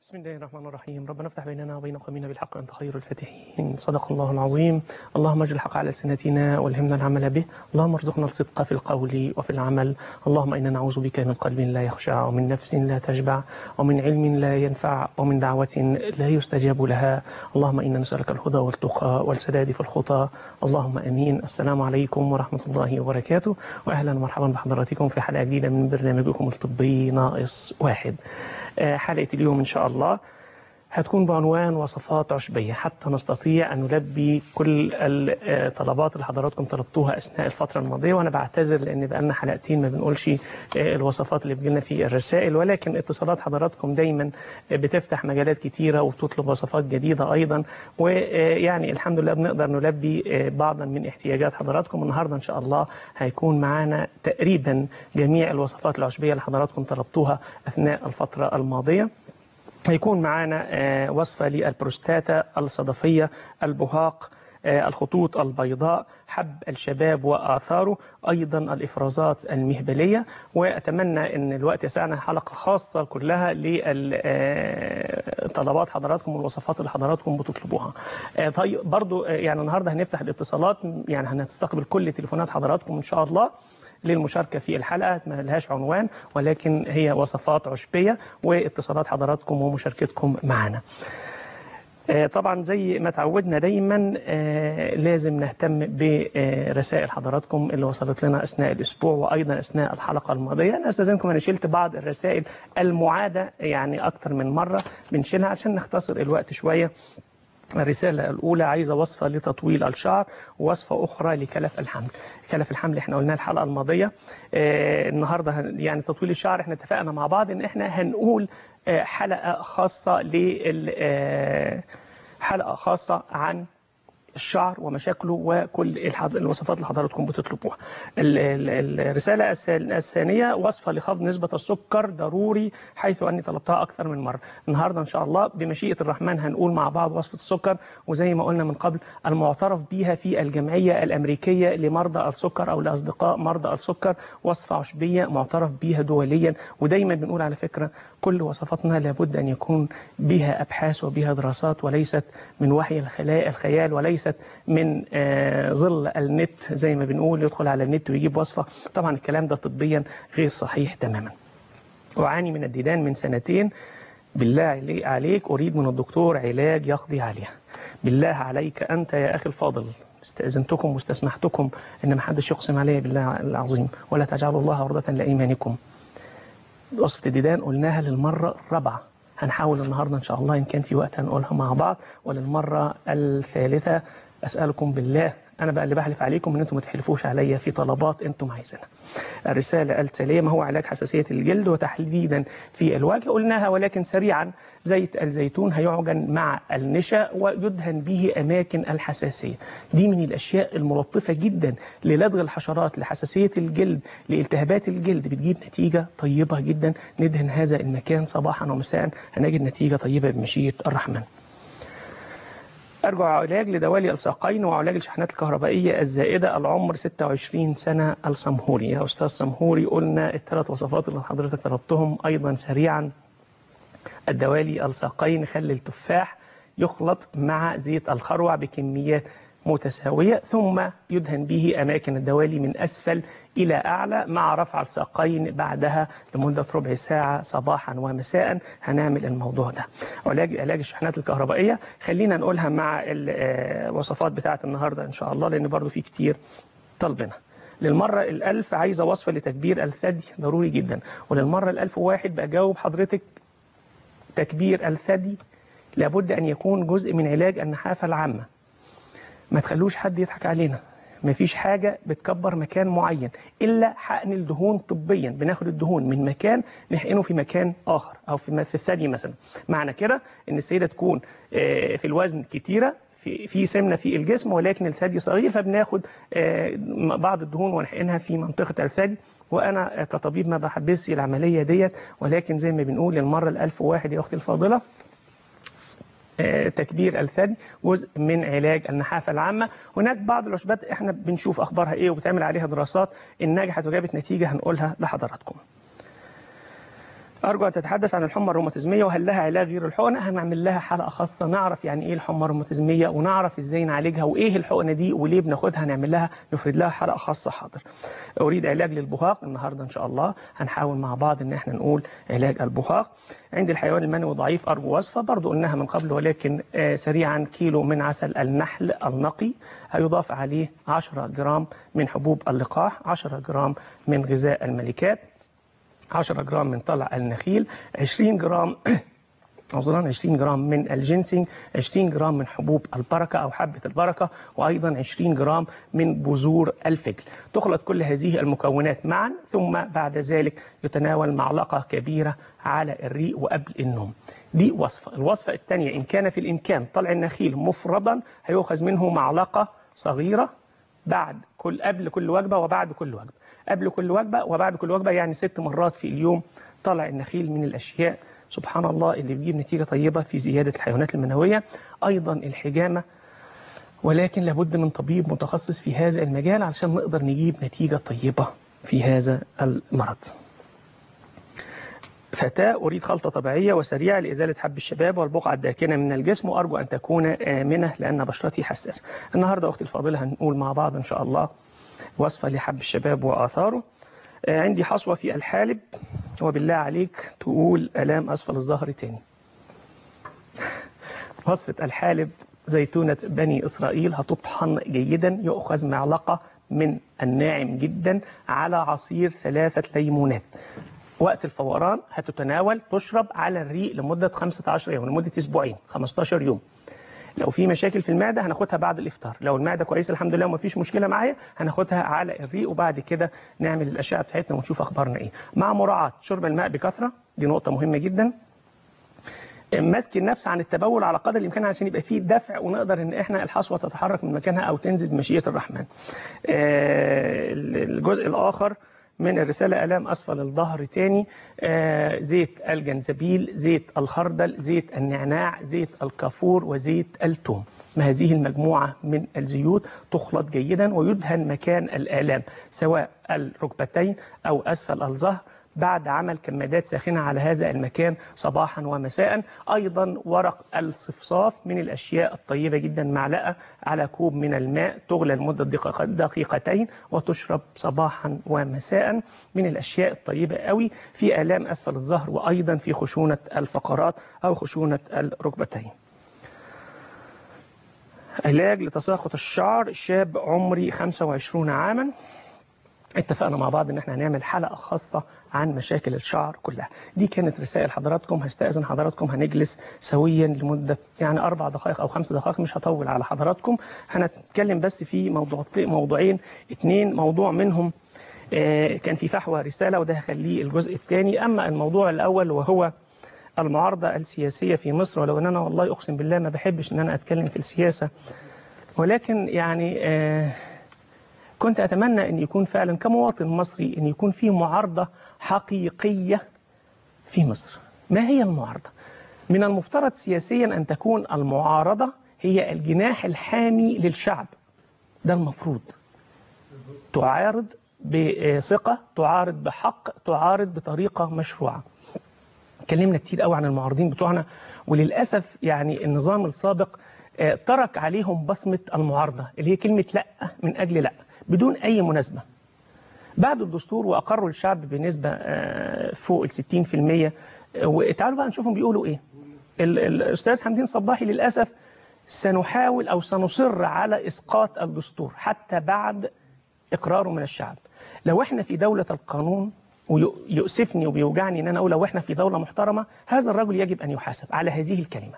بسم الله الرحمن الرحيم ربنا افتح بيننا وبين قومنا بالحق أنت خير الفاتحين صدق الله العظيم اللهم اجعل الحق على سنتنا والهمنا العمل به اللهم ارزقنا الصدق في القول وفي العمل اللهم إنا نعوذ بك من قلب لا يخشع ومن نفس لا تشبع ومن علم لا ينفع ومن دعوة لا يستجاب لها اللهم إنا نسألك الهدى والتقى والسداد في الخطى اللهم أمين السلام عليكم ورحمة الله وبركاته وأهلا ومرحبا بحضراتكم في حلقة جديدة من برنامجكم الطبي ناقص واحد حلقة اليوم إن شاء الله هتكون بعنوان وصفات عشبية حتى نستطيع أن نلبي كل الطلبات اللي حضراتكم طلبتوها أثناء الفترة الماضية وأنا بعتذر لأن بقالنا حلقتين ما بنقولش الوصفات اللي بتجيلنا في الرسائل ولكن اتصالات حضراتكم دايما بتفتح مجالات كتيرة وتطلب وصفات جديدة أيضا ويعني الحمد لله بنقدر نلبي بعضا من احتياجات حضراتكم النهاردة إن شاء الله هيكون معانا تقريبا جميع الوصفات العشبية اللي حضراتكم طلبتوها أثناء الفترة الماضية هيكون معانا وصفة للبروستاتا الصدفية البهاق الخطوط البيضاء حب الشباب وآثاره أيضا الإفرازات المهبلية وأتمنى أن الوقت يسعنا حلقة خاصة كلها لطلبات حضراتكم والوصفات اللي حضراتكم بتطلبوها طيب برضو يعني النهاردة هنفتح الاتصالات يعني هنستقبل كل تليفونات حضراتكم إن شاء الله للمشاركة في الحلقة ما لهاش عنوان ولكن هي وصفات عشبية واتصالات حضراتكم ومشاركتكم معنا طبعا زي ما تعودنا دايما لازم نهتم برسائل حضراتكم اللي وصلت لنا اثناء الاسبوع وايضا اثناء الحلقه الماضيه انا استاذنكم انا شلت بعض الرسائل المعاده يعني اكثر من مره بنشيلها عشان نختصر الوقت شويه الرسالة الأولى عايزة وصفة لتطويل الشعر ووصفة أخرى لكلف الحمل كلف الحمل احنا قلناها الحلقة الماضية آه النهاردة يعني تطويل الشعر احنا اتفقنا مع بعض ان احنا هنقول آه حلقة خاصة لل آه حلقة خاصة عن الشعر ومشاكله وكل الوصفات اللي حضراتكم بتطلبوها الرسالة الثانية وصفة لخفض نسبة السكر ضروري حيث أني طلبتها أكثر من مرة النهاردة إن شاء الله بمشيئة الرحمن هنقول مع بعض وصفة السكر وزي ما قلنا من قبل المعترف بها في الجمعية الأمريكية لمرضى السكر أو لأصدقاء مرضى السكر وصفة عشبية معترف بها دوليا ودايما بنقول على فكرة كل وصفاتنا لابد أن يكون بها أبحاث وبها دراسات وليست من وحي الخيال وليست من ظل النت زي ما بنقول يدخل على النت ويجيب وصفة طبعا الكلام ده طبيا غير صحيح تماما أعاني من الديدان من سنتين بالله عليك أريد من الدكتور علاج يقضي عليها بالله عليك أنت يا أخي الفاضل استأذنتكم واستسمحتكم أن ما حدش يقسم علي بالله العظيم ولا تجعلوا الله عرضة لأيمانكم وصفة الديدان قلناها للمرة الرابعة هنحاول النهاردة إن شاء الله إن كان في وقت هنقولها مع بعض وللمرة الثالثة أسألكم بالله أنا بقى اللي بحلف عليكم إن أنتم ما تحلفوش عليا في طلبات أنتم عايزينها. الرسالة التالية ما هو علاج حساسية الجلد وتحديدا في الوجه قلناها ولكن سريعا زيت الزيتون هيعجن مع النشا ويدهن به أماكن الحساسية. دي من الأشياء الملطفة جدا للدغ الحشرات لحساسية الجلد لالتهابات الجلد بتجيب نتيجة طيبة جدا ندهن هذا المكان صباحا ومساء هنجد نتيجة طيبة بمشيئة الرحمن. أرجع علاج لدوالي الساقين وعلاج الشحنات الكهربائية الزائدة العمر 26 سنة السمهوري يا أستاذ سمهوري قلنا الثلاث وصفات اللي حضرتك طلبتهم أيضا سريعا الدوالي الساقين خل التفاح يخلط مع زيت الخروع بكميات متساوية ثم يدهن به أماكن الدوالي من أسفل إلى أعلى مع رفع الساقين بعدها لمدة ربع ساعة صباحا ومساء هنعمل الموضوع ده علاج علاج الشحنات الكهربائية خلينا نقولها مع الوصفات بتاعة النهاردة إن شاء الله لأن برضو في كتير طلبنا للمرة الألف عايزة وصفة لتكبير الثدي ضروري جدا وللمرة الألف واحد بجاوب حضرتك تكبير الثدي لابد أن يكون جزء من علاج النحافة العامة ما تخلوش حد يضحك علينا مفيش حاجة بتكبر مكان معين إلا حقن الدهون طبيا بناخد الدهون من مكان نحقنه في مكان آخر أو في في الثدي مثلا معنى كده إن السيدة تكون في الوزن كتيرة في في سمنه في الجسم ولكن الثدي صغير فبناخد بعض الدهون ونحقنها في منطقه الثدي وانا كطبيب ما بحبسش العمليه ديت ولكن زي ما بنقول للمره الألف واحد يا اختي الفاضله تكبير الثدي جزء من علاج النحافة العامة هناك بعض العشبات احنا بنشوف اخبارها ايه وبتعمل عليها دراسات ان نجحت وجابت نتيجة هنقولها لحضراتكم أرجو أن تتحدث عن الحمى الروماتيزمية وهل لها علاج غير الحقنة هنعمل لها حلقة خاصة نعرف يعني إيه الحمى الروماتيزمية ونعرف إزاي نعالجها وإيه الحقنة دي وليه بناخدها هنعمل لها نفرد لها حلقة خاصة حاضر أريد علاج للبهاق النهاردة إن شاء الله هنحاول مع بعض إن إحنا نقول علاج البهاق عند الحيوان المنوي ضعيف أرجو وصفة برضو قلناها من قبل ولكن آه سريعا كيلو من عسل النحل النقي هيضاف عليه 10 جرام من حبوب اللقاح 10 جرام من غذاء الملكات 10 جرام من طلع النخيل 20 جرام عذرا 20 جرام من الجنسينج 20 جرام من حبوب البركة أو حبة البركة وأيضا 20 جرام من بذور الفجل تخلط كل هذه المكونات معا ثم بعد ذلك يتناول معلقة كبيرة على الريق وقبل النوم دي وصفة الوصفة الثانية إن كان في الإمكان طلع النخيل مفردا هيؤخذ منه معلقة صغيرة بعد كل قبل كل وجبة وبعد كل وجبة قبل كل وجبة وبعد كل وجبة يعني ست مرات في اليوم طلع النخيل من الأشياء سبحان الله اللي بيجيب نتيجة طيبة في زيادة الحيوانات المنوية أيضا الحجامة ولكن لابد من طبيب متخصص في هذا المجال علشان نقدر نجيب نتيجة طيبة في هذا المرض فتاة أريد خلطة طبيعية وسريعة لإزالة حب الشباب والبقعة الداكنة من الجسم وأرجو أن تكون آمنة لأن بشرتي حساسة النهاردة أختي الفاضلة هنقول مع بعض إن شاء الله وصفة لحب الشباب وآثاره عندي حصوة في الحالب وبالله عليك تقول ألام أسفل الظهر تاني وصفة الحالب زيتونة بني إسرائيل هتطحن جيدا يؤخذ معلقة من الناعم جدا على عصير ثلاثة ليمونات وقت الفوران هتتناول تشرب على الريق لمدة 15 يوم لمدة أسبوعين 15 يوم لو في مشاكل في المعده هناخدها بعد الافطار لو المعده كويسه الحمد لله وما فيش مشكله معايا هناخدها على الريق وبعد كده نعمل الاشعه بتاعتنا ونشوف اخبارنا ايه مع مراعاه شرب الماء بكثره دي نقطه مهمه جدا مسك النفس عن التبول على قدر الامكان عشان يبقى فيه دفع ونقدر ان احنا الحصوه تتحرك من مكانها او تنزل بمشيئه الرحمن الجزء الاخر من الرسالة ألام أسفل الظهر تاني آه زيت الجنزبيل زيت الخردل زيت النعناع زيت الكافور وزيت التوم ما هذه المجموعة من الزيوت تخلط جيدا ويدهن مكان الآلام سواء الركبتين أو أسفل الظهر بعد عمل كمادات ساخنة على هذا المكان صباحا ومساء أيضا ورق الصفصاف من الأشياء الطيبة جدا معلقة على كوب من الماء تغلى لمدة دقيقتين وتشرب صباحا ومساء من الأشياء الطيبة قوي في آلام أسفل الظهر وأيضا في خشونة الفقرات أو خشونة الركبتين علاج لتساقط الشعر شاب عمري 25 عاما اتفقنا مع بعض ان احنا هنعمل حلقه خاصه عن مشاكل الشعر كلها دي كانت رسائل حضراتكم هستاذن حضراتكم هنجلس سويا لمده يعني اربع دقائق او خمس دقائق مش هطول على حضراتكم هنتكلم بس في موضوع موضوعين اتنين موضوع منهم آه كان في فحوى رساله وده هخليه الجزء الثاني اما الموضوع الاول وهو المعارضه السياسيه في مصر ولو ان انا والله اقسم بالله ما بحبش ان انا اتكلم في السياسه ولكن يعني آه كنت أتمنى أن يكون فعلا كمواطن مصري أن يكون في معارضة حقيقية في مصر ما هي المعارضة؟ من المفترض سياسيا أن تكون المعارضة هي الجناح الحامي للشعب ده المفروض تعارض بثقة تعارض بحق تعارض بطريقة مشروعة اتكلمنا كتير قوي عن المعارضين بتوعنا وللأسف يعني النظام السابق ترك عليهم بصمة المعارضة اللي هي كلمة لا من أجل لا بدون أي مناسبة بعد الدستور وأقروا الشعب بنسبة فوق ال 60% وتعالوا بقى نشوفهم بيقولوا إيه الأستاذ حمدين صباحي للأسف سنحاول أو سنصر على إسقاط الدستور حتى بعد إقراره من الشعب لو إحنا في دولة القانون ويؤسفني وبيوجعني ان انا اقول لو احنا في دوله محترمه هذا الرجل يجب ان يحاسب على هذه الكلمه.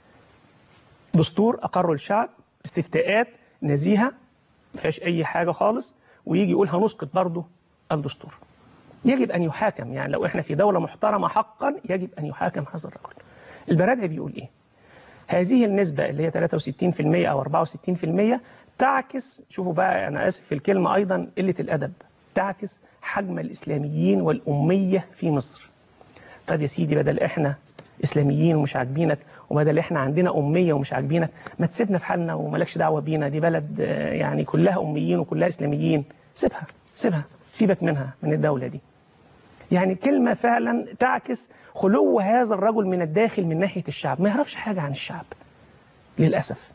دستور اقره الشعب استفتاءات نزيهه ما فيهاش اي حاجه خالص ويجي يقول هنسقط برضه الدستور. يجب ان يحاكم يعني لو احنا في دوله محترمه حقا يجب ان يحاكم هذا الرجل. البرادعي بيقول ايه؟ هذه النسبه اللي هي 63% او 64% تعكس شوفوا بقى انا اسف في الكلمه ايضا قله الادب تعكس حجم الإسلاميين والأمية في مصر طب يا سيدي بدل إحنا إسلاميين ومش عاجبينك وبدل إحنا عندنا أمية ومش عاجبينك ما تسيبنا في حالنا ومالكش دعوة بينا دي بلد يعني كلها أميين وكلها إسلاميين سيبها سيبها سيبك منها من الدولة دي يعني كلمة فعلا تعكس خلو هذا الرجل من الداخل من ناحية الشعب ما يعرفش حاجة عن الشعب للأسف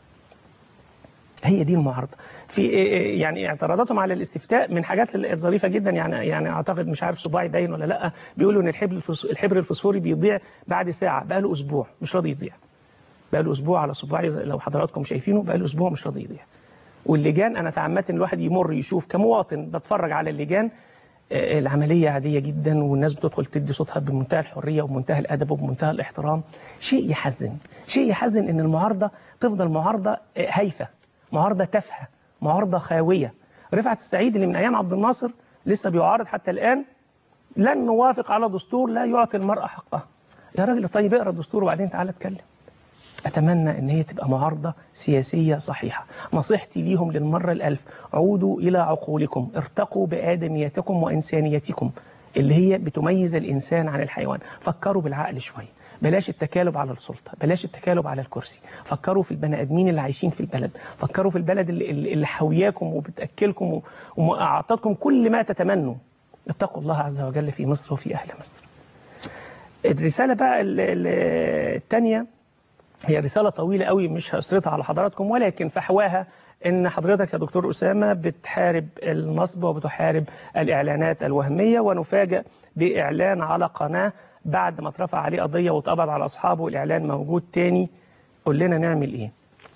هي دي المعارضة في يعني اعتراضاتهم على الاستفتاء من حاجات ظريفة جدا يعني يعني اعتقد مش عارف صباعي باين ولا لا بيقولوا ان الحبر الحبر الفسفوري بيضيع بعد ساعة بقى له اسبوع مش راضي يضيع بقى له اسبوع على صباعي لو حضراتكم شايفينه بقى له اسبوع مش راضي يضيع واللجان انا تعمدت ان الواحد يمر يشوف كمواطن بتفرج على اللجان العملية عادية جدا والناس بتدخل تدي صوتها بمنتهى الحرية وبمنتهى الأدب وبمنتهى الاحترام شيء يحزن شيء يحزن ان المعارضة تفضل معارضة هايفة معارضة تافهة معارضة خاوية رفعت السعيد اللي من أيام عبد الناصر لسه بيعارض حتى الآن لن نوافق على دستور لا يعطي المرأة حقها يا راجل طيب اقرا الدستور وبعدين تعالى اتكلم أتمنى أن هي تبقى معارضة سياسية صحيحة نصيحتي ليهم للمرة الألف عودوا إلى عقولكم ارتقوا بآدميتكم وإنسانيتكم اللي هي بتميز الإنسان عن الحيوان فكروا بالعقل شوية بلاش التكالب على السلطة بلاش التكالب على الكرسي فكروا في البني آدمين اللي عايشين في البلد فكروا في البلد اللي, اللي حوياكم وبتأكلكم وأعطتكم كل ما تتمنوا اتقوا الله عز وجل في مصر وفي أهل مصر الرسالة بقى الثانية هي رسالة طويلة قوي مش هأسرتها على حضراتكم ولكن فحواها ان حضرتك يا دكتور أسامة بتحارب النصب وبتحارب الإعلانات الوهمية ونفاجأ بإعلان على قناة بعد ما اترفع عليه قضية واتقبض على أصحابه والإعلان موجود تاني قول لنا نعمل إيه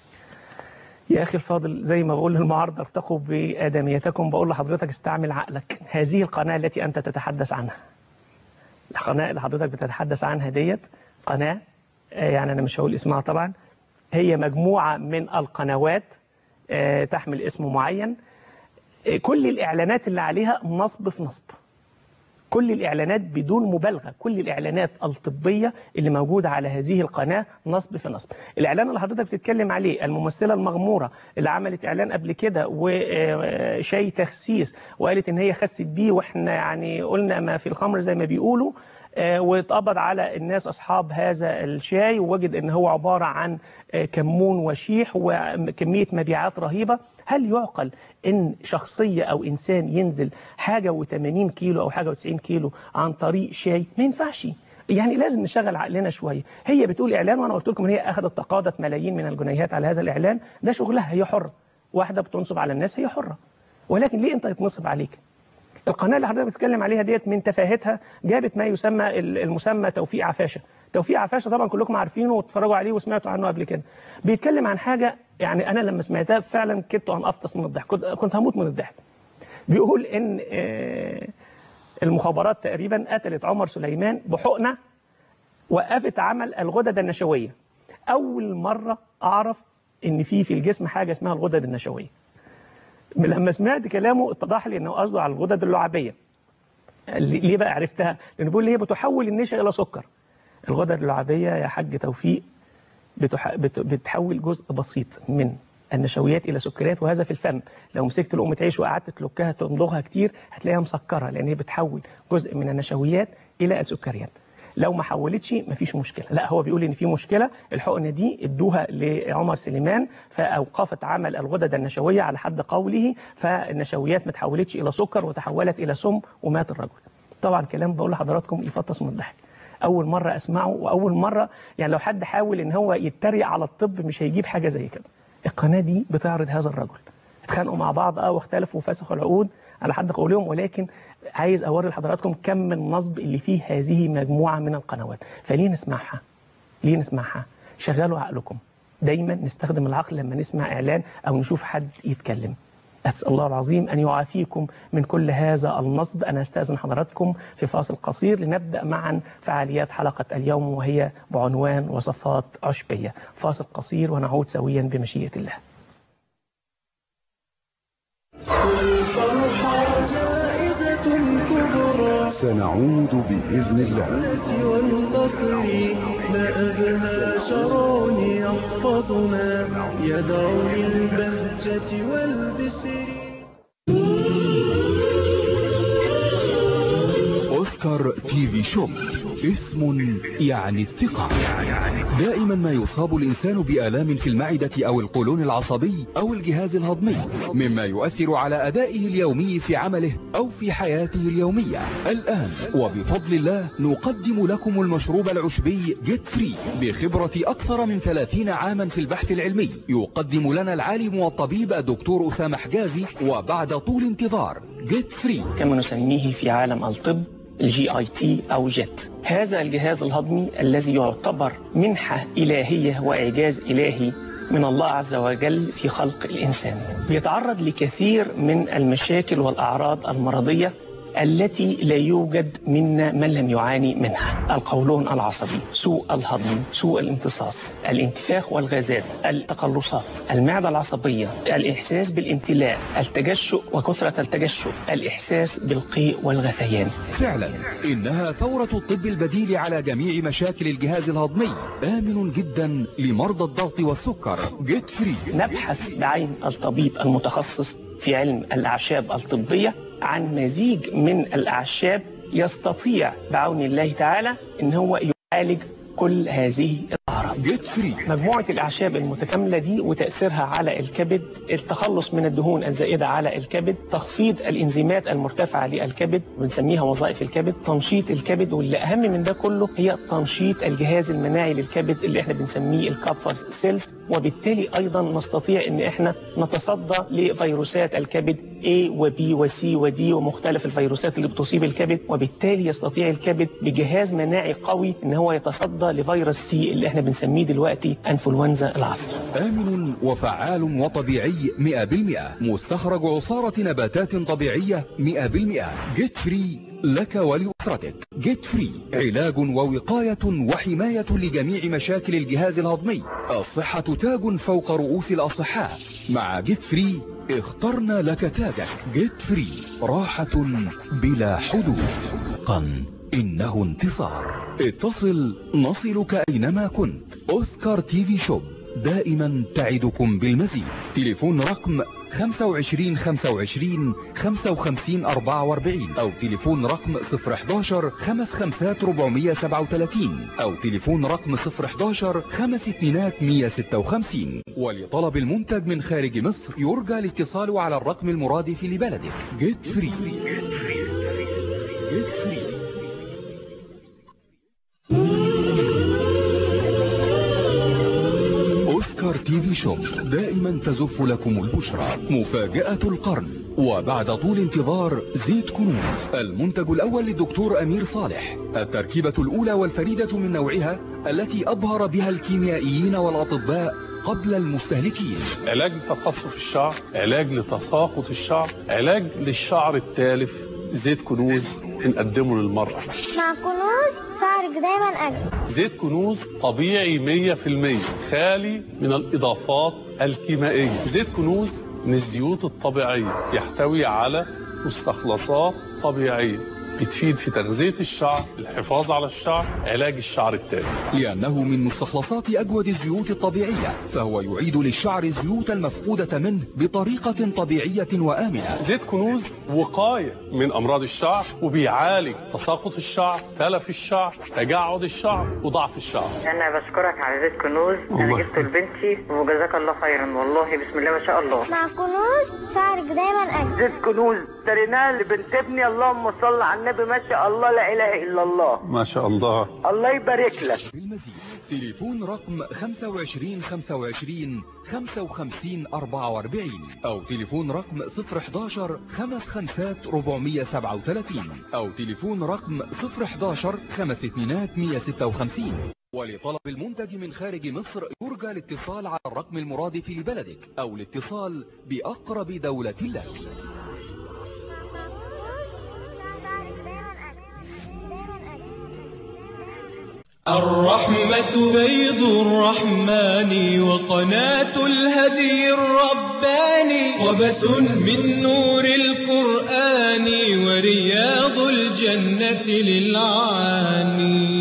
يا أخي الفاضل زي ما بقول للمعارضة ارتقوا بآدميتكم بقول لحضرتك استعمل عقلك هذه القناة التي أنت تتحدث عنها القناة اللي حضرتك بتتحدث عنها ديت قناة يعني أنا مش هقول اسمها طبعا هي مجموعة من القنوات تحمل اسم معين كل الإعلانات اللي عليها نصب في نصب كل الإعلانات بدون مبالغة كل الإعلانات الطبية اللي موجودة على هذه القناة نصب في نصب الإعلان اللي حضرتك بتتكلم عليه الممثلة المغمورة اللي عملت إعلان قبل كده وشاي تخسيس وقالت إن هي خست بيه وإحنا يعني قلنا ما في الخمر زي ما بيقولوا واتقبض على الناس أصحاب هذا الشاي ووجد أن هو عبارة عن كمون وشيح وكمية مبيعات رهيبة هل يعقل أن شخصية أو إنسان ينزل حاجة و80 كيلو أو حاجة و90 كيلو عن طريق شاي ما ينفعش يعني لازم نشغل عقلنا شوية هي بتقول إعلان وأنا قلت لكم أن هي أخذت تقاضت ملايين من الجنيهات على هذا الإعلان ده شغلها هي حرة واحدة بتنصب على الناس هي حرة ولكن ليه أنت يتنصب عليك القناة اللي حضرتك بتتكلم عليها ديت من تفاهتها جابت ما يسمى المسمى توفيق عفاشة توفيق عفاشة طبعا كلكم عارفينه واتفرجوا عليه وسمعتوا عنه قبل كده بيتكلم عن حاجة يعني أنا لما سمعتها فعلا كدت أن أفطس من الضحك كنت هموت من الضحك بيقول إن المخابرات تقريبا قتلت عمر سليمان بحقنة وقفت عمل الغدد النشوية أول مرة أعرف إن في في الجسم حاجة اسمها الغدد النشوية لما سمعت كلامه اتضح لي انه قصده على الغدد اللعابيه ليه بقى عرفتها لانه بيقول لي هي بتحول النشا الى سكر الغدد اللعابيه يا حاج توفيق بتح... بت... بتحول جزء بسيط من النشويات الى سكريات وهذا في الفم لو مسكت لقمه عيش وقعدت تلكها تمضغها كتير هتلاقيها مسكره لان هي بتحول جزء من النشويات الى السكريات لو ما حولتش مفيش مشكله لا هو بيقول ان في مشكله الحقنه دي ادوها لعمر سليمان فاوقفت عمل الغدد النشويه على حد قوله فالنشويات ما تحولتش الى سكر وتحولت الى سم ومات الرجل طبعا كلام بقول لحضراتكم يفطس من الضحك اول مره اسمعه واول مره يعني لو حد حاول ان هو يتريق على الطب مش هيجيب حاجه زي كده القناه دي بتعرض هذا الرجل اتخانقوا مع بعض اه واختلفوا وفسخوا العقود على حد قولهم ولكن عايز اوري لحضراتكم كم النصب اللي فيه هذه مجموعه من القنوات فليه نسمعها ليه نسمعها شغلوا عقلكم دايما نستخدم العقل لما نسمع اعلان او نشوف حد يتكلم أسأل الله العظيم أن يعافيكم من كل هذا النصب أنا أستاذن حضراتكم في فاصل قصير لنبدأ معا فعاليات حلقة اليوم وهي بعنوان وصفات عشبية فاصل قصير ونعود سويا بمشيئة الله والفرحة جائزة كبرى سنعود بإذن الله والنصر ما أبهى شرون يحفظنا يدعو للبهجة والبشر أوسكار تي في شوب اسم يعني الثقة دائما ما يصاب الإنسان بآلام في المعدة أو القولون العصبي أو الجهاز الهضمي مما يؤثر على أدائه اليومي في عمله أو في حياته اليومية الآن وبفضل الله نقدم لكم المشروب العشبي جيت فري بخبرة أكثر من 30 عاما في البحث العلمي يقدم لنا العالم والطبيب الدكتور أسامة حجازي وبعد طول انتظار جيت فري كما نسميه في عالم الطب الجي اي تي او جيت هذا الجهاز الهضمي الذي يعتبر منحة إلهية وإعجاز إلهي من الله عز وجل في خلق الإنسان بيتعرض لكثير من المشاكل والأعراض المرضية التي لا يوجد منا من لم يعاني منها القولون العصبي سوء الهضم سوء الامتصاص الانتفاخ والغازات التقلصات المعدة العصبية الإحساس بالامتلاء التجشؤ وكثرة التجشؤ الإحساس بالقيء والغثيان فعلا إنها ثورة الطب البديل على جميع مشاكل الجهاز الهضمي آمن جدا لمرضى الضغط والسكر جيت فري نبحث بعين الطبيب المتخصص في علم الأعشاب الطبية عن مزيج من الأعشاب يستطيع بعون الله تعالى أن هو يعالج كل هذه الأعراض جيت فري مجموعة الأعشاب المتكاملة دي وتأثيرها على الكبد التخلص من الدهون الزائدة على الكبد تخفيض الإنزيمات المرتفعة للكبد بنسميها وظائف الكبد تنشيط الكبد واللي أهم من ده كله هي تنشيط الجهاز المناعي للكبد اللي احنا بنسميه الكابفرز سيلز وبالتالي أيضا نستطيع أن احنا نتصدى لفيروسات الكبد A و B و C و D ومختلف الفيروسات اللي بتصيب الكبد وبالتالي يستطيع الكبد بجهاز مناعي قوي ان هو يتصدى لفيروس سي اللي احنا بنسميه دلوقتي انفلونزا العصر آمن وفعال وطبيعي 100% مستخرج عصارة نباتات طبيعية 100% جيت فري لك ولأسرتك جيت فري علاج ووقاية وحماية لجميع مشاكل الجهاز الهضمي الصحة تاج فوق رؤوس الأصحاء مع جيت فري اخترنا لك تاجك جيت فري راحة بلا حدود قن إنه انتصار اتصل نصلك أينما كنت أوسكار تي في شوب دائما تعدكم بالمزيد تليفون رقم 25 25 55 44 أو تليفون رقم 011 55 437 أو تليفون رقم 011 5 2 156 ولطلب المنتج من خارج مصر يرجى الاتصال على الرقم المرادف لبلدك جيت فري جيت فري أوسكار تي في شوب دائما تزف لكم البشرى مفاجأة القرن وبعد طول انتظار زيت كنوز المنتج الأول للدكتور أمير صالح التركيبة الأولى والفريدة من نوعها التي أبهر بها الكيميائيين والأطباء قبل المستهلكين علاج لتقصف الشعر علاج لتساقط الشعر علاج للشعر التالف زيت كنوز بنقدمه للمرأة مع كنوز شعرك دايما أجمل زيت كنوز طبيعي 100% خالي من الإضافات الكيميائية زيت كنوز من الزيوت الطبيعية يحتوي على مستخلصات طبيعية بتفيد في تغذية الشعر الحفاظ على الشعر علاج الشعر التالف لأنه من مستخلصات أجود الزيوت الطبيعية فهو يعيد للشعر الزيوت المفقودة منه بطريقة طبيعية وآمنة زيت كنوز وقاية من أمراض الشعر وبيعالج تساقط الشعر تلف الشعر تجعد الشعر وضعف الشعر انا بشكرك على زيت كنوز انا الله جبته لبنتي وجزاك الله خيرا والله بسم الله ما شاء الله مع كنوز شعرك دايما أجمل زيت كنوز اشتريناه لبنت ابني اللهم صل على النبي ما شاء الله لا اله الا الله ما شاء الله الله يبارك لك بالمزيد تليفون رقم 25 25 55 44 أو تليفون رقم 011 55 437 أو تليفون رقم 011 52 156 ولطلب المنتج من خارج مصر يرجى الاتصال على الرقم المرادف لبلدك أو الاتصال بأقرب دولة لك الرحمة فيض الرحمن وقناة الهدي الرباني وبس من نور القرآن ورياض الجنة للعاني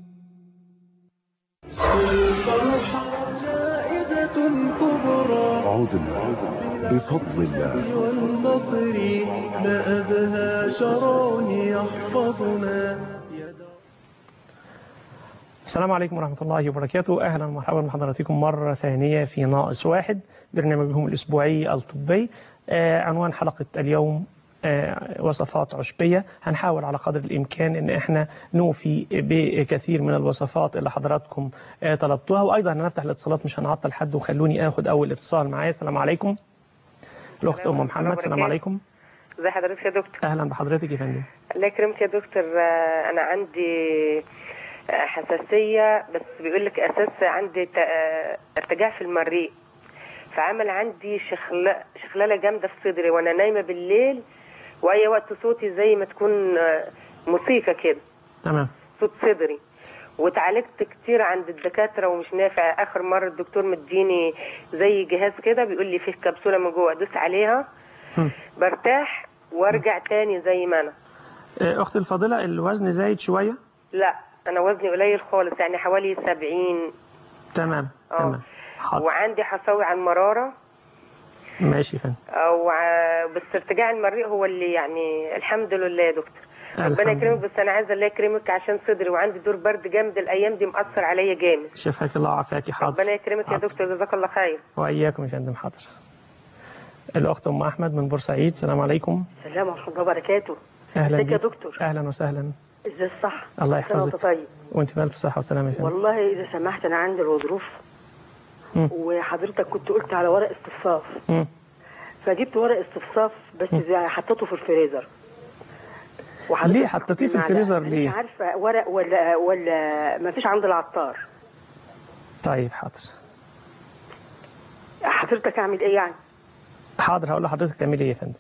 والفرحة جائزة كبرى عدنا بفضل الله والنصر ما أبهى شرون يحفظنا السلام عليكم ورحمة الله وبركاته أهلا ومرحبا بحضراتكم مرة ثانية في ناقص واحد برنامجهم الأسبوعي الطبي آه عنوان حلقة اليوم آه وصفات عشبية هنحاول على قدر الإمكان أن احنا نوفي بكثير من الوصفات اللي حضراتكم آه طلبتوها وأيضا هنفتح الاتصالات مش هنعطل حد وخلوني آخد أول اتصال معايا السلام عليكم الأخت أم محمد السلام عليكم ازي حضرتك يا دكتور أهلا بحضرتك يا فندم الله يكرمك يا دكتور آه، انا عندي آه، حساسيه بس بيقول لك اساس عندي ت- آه، ارتجاع في المريء فعمل عندي شخل... شخلله جامده في صدري وانا نايمه بالليل واي وقت صوتي زي ما تكون آه، موسيقى كده تمام صوت صدري واتعالجت كتير عند الدكاتره ومش نافع اخر مره الدكتور مديني زي جهاز كده بيقول لي فيه كبسوله من جوه ادوس عليها هم. برتاح وارجع تاني زي ما انا آه، أختي الفاضلة الوزن زايد شوية لا انا وزني قليل خالص يعني حوالي 70 تمام اه تمام حاضر وعندي حصاوي عن مراره ماشي يا فندم او ع- بس ارتجاع المريء هو اللي يعني الحمد لله يا دكتور ربنا الحمد يكرمك لله. بس انا عايزه الله يكرمك عشان صدري وعندي دور برد جامد الايام دي مأثر عليا جامد شفاك الله وعافاك حاضر ربنا يكرمك يا حاضر. دكتور جزاك الله خير وإياكم يا فندم حاضر الأخت أم أحمد من بورسعيد السلام عليكم السلام ورحمة الله وبركاته أهلا ازيك يا بيك. دكتور أهلا وسهلا ازاي الصح الله سنة وانت يحفظك طيب وأنت بألف صحة وسلامة يا فندم والله إذا سمحت أنا عندي الغضروف مم. وحضرتك كنت قلت على ورق استفصاف مم. فجبت ورق استفصاف بس زي- حطيته في الفريزر وحضرتك ليه حطيتيه في معلقة. الفريزر أنا ليه؟ مش عارفة ورق ولا ولا ما فيش عند العطار طيب حاضر حضرتك أعمل إيه يعني؟ حاضر هقول لحضرتك تعملي إيه يا فندم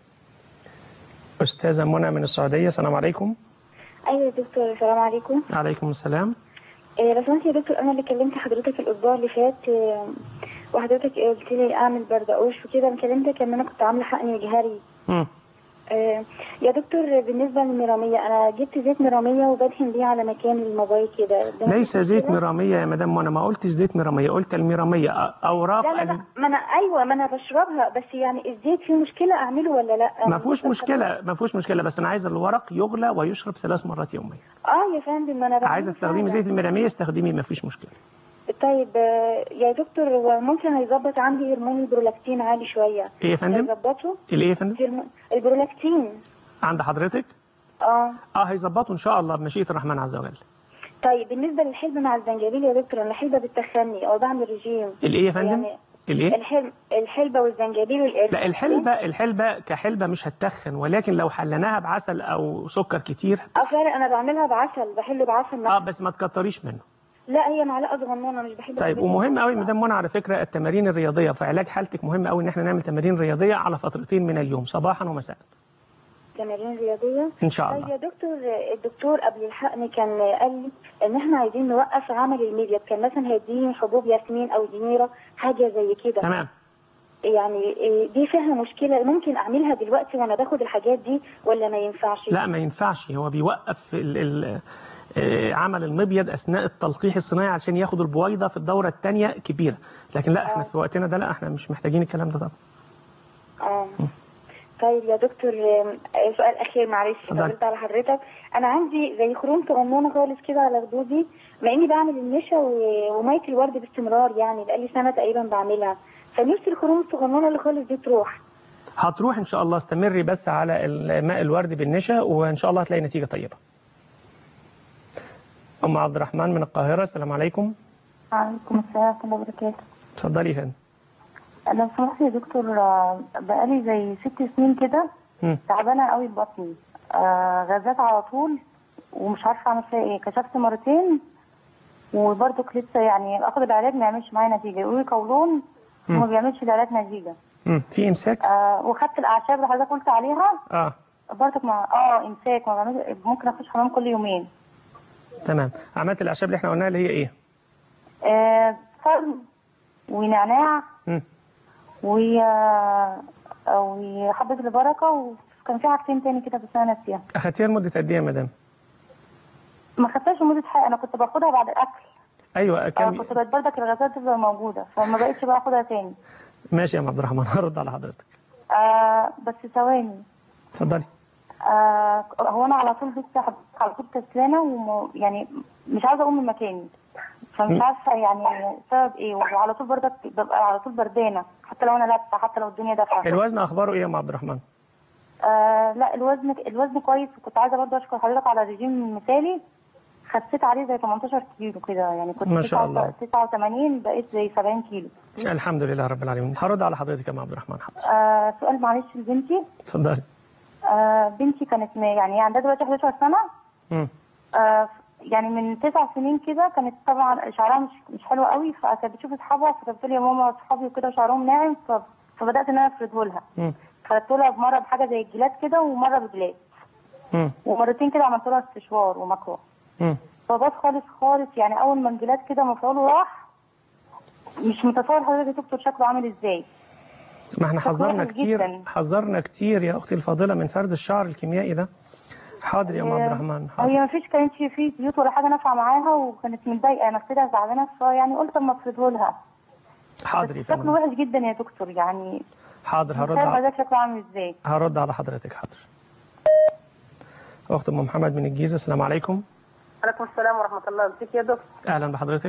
أستاذة منى من السعودية السلام عليكم ايوه يا دكتور السلام عليكم عليكم السلام إيه لو سمحت يا دكتور انا اللي كلمت حضرتك الاسبوع اللي فات إيه وحضرتك قلت لي اعمل بردقوش وكده انا كلمتك ان انا كنت عامله حقن جهري مم. إيه يا دكتور بالنسبه للميراميه انا جبت زيت ميراميه وبدهن بيه على مكان الموبايل كده ده ليس مفيش زيت مشكلة؟ ميرامية يا مدام منى ما قلتش زيت ميرامية قلت الميرامية أ- أوراق لا لا لا ال- ما انا ايوه ما انا بشربها بس يعني الزيت فيه مشكله اعمله ولا لا ما فيهوش مشكلة ما فيهوش مشكلة بس أنا عايز الورق يغلى ويشرب ثلاث مرات يوميا اه يا فندم ما انا بعمله عايزة تستخدمي فعلا. زيت الميرامية استخدميه ما فيش مشكلة طيب آه، يا دكتور هو ممكن هيظبط عندي هرمون البرولاكتين عالي شويه إيه يا فندم؟ هيظبطه الإيه يا فندم؟ هرمون البرولاكتين عند حضرتك؟ اه اه هيظبطوا ان شاء الله بمشيئه الرحمن عز وجل طيب بالنسبه للحلبة مع الزنجبيل يا دكتور انا الحلبة بتخني او بعمل رجيم الايه يا فندم يعني الايه الحلم الحلبة والزنجبيل والقرفة لا الحلبة الحلبة كحلبة مش هتتخن ولكن لو حليناها بعسل او سكر كتير اه فعلا انا بعملها بعسل بحله بعسل اه بس ما تكتريش منه لا هي معلقه صغنونه مش بحب طيب أكلها. ومهم قوي مدام منى على فكره التمارين الرياضيه في علاج حالتك مهم قوي ان احنا نعمل تمارين رياضيه على فترتين من اليوم صباحا ومساء تمارين رياضيه ان شاء طيب الله يا دكتور الدكتور قبل الحقن كان قال لي ان احنا عايزين نوقف عمل الميديا كان مثلا هيديني حبوب ياسمين او دينيرا حاجه زي كده تمام يعني إيه، دي فيها مشكله ممكن اعملها دلوقتي وانا باخد الحاجات دي ولا ما ينفعش لا ما ينفعش هو بيوقف ال ال آه، عمل المبيض اثناء التلقيح الصناعي عشان ياخد البويضه في الدوره الثانيه كبيره لكن لا احنا في وقتنا ده لا احنا مش محتاجين الكلام ده طبعا اه طيب يا دكتور آم، آه، سؤال اخير معلش اتفضل. طولت على حضرتك انا عندي زي خروم صغنونه خالص كده على خدودي مع اني بعمل النشا و- وميه الورد باستمرار يعني بقالي سنه تقريبا بعملها فنفسي الخروم الصغنونه اللي خالص دي تروح هتروح ان شاء الله استمري بس على الماء الورد بالنشا وان شاء الله هتلاقي نتيجه طيبه ام عبد الرحمن من القاهره السلام عليكم عليكم السلام ورحمة الله وبركاته اتفضلي يا فندم لو سمحت يا دكتور آه، بقالي زي ست سنين كده مم. تعبانة قوي ببطني آه، غازات على طول ومش عارفة أعمل فيها إيه كشفت مرتين وبرضك لسه يعني آخد العلاج ما يعملش معايا نتيجة يقولوا لي قولون مم. وما بيعملش العلاج نتيجة مم. في امساك آه، وخدت الأعشاب اللي حضرتك قلت عليها اه برضك مع اه إمساك ما بعملش ممكن أخش حمام كل يومين تمام عملت الاعشاب اللي احنا قلناها اللي هي ايه آه، فرن ونعناع مم. و وحبة البركة وكان في حاجتين تاني كده بس أنا ناسيها اخدتيها لمده قد ايه يا مدام ما خدتهاش لمدة حاجة أنا كنت باخدها بعد الأكل ايوه آه كان كنت بقيت برضك الغازات تفضل موجودة فما بقتش باخدها تاني ماشي يا ام عبد الرحمن هرد على حضرتك آه بس ثواني اتفضلي آه هو انا على طول بس حضرتك على طول كسلانه وم... يعني مش عايزه اقوم من مكاني فمش م. عارفه يعني سبب ايه وعلى طول برضك ببقى على طول بردانه حتى لو انا لابسه حتى لو الدنيا دافيه الوزن اخباره ايه يا ام عبد الرحمن آه لا الوزن الوزن كويس وكنت عايزه برضه اشكر حضرتك على الرجيم مثالي خسيت عليه زي 18 كيلو كده يعني كنت ما شاء 89 الله. 89 بقيت زي 70 كيلو الحمد لله رب العالمين هرد على حضرتك يا ام عبد الرحمن حاضر آه سؤال معلش لبنتي اتفضلي آه بنتي كانت م- يعني عندها دلوقتي 11 سنه مم. آه يعني من تسع سنين كده كانت طبعا شعرها مش مش حلو قوي فكانت بتشوف اصحابها فكانت لي يا ماما اصحابي وكده شعرهم ناعم ف- فبدات ان انا افرده لها مم. خدت لها مره بحاجه زي الجلاد كده ومره بجلاد مم. ومرتين كده عملت لها استشوار ومكوى مم. فبات خالص خالص يعني اول ما الجلاد كده مفعوله راح مش متصور حضرتك يا دكتور شكله عامل ازاي ما احنا شكله حذرنا وحش كتير جداً. حذرنا كتير يا اختي الفاضله من فرد الشعر الكيميائي ده حاضر يا ام عبد الرحمن حاضر هي ما فيش كانتش في زيوت ولا حاجه نافعه معاها وكانت متضايقه نفسيتها زعلانه فيعني قلت اما افرده لها حاضر يا شكله فندم وحش جدا يا دكتور يعني حاضر هرد متخيل على حضرتك شكله عامل ازاي هرد على حضرتك حاضر اخت ام محمد من الجيزه السلام عليكم عليكم السلام ورحمة الله ازيك يا دكتور اهلا بحضرتك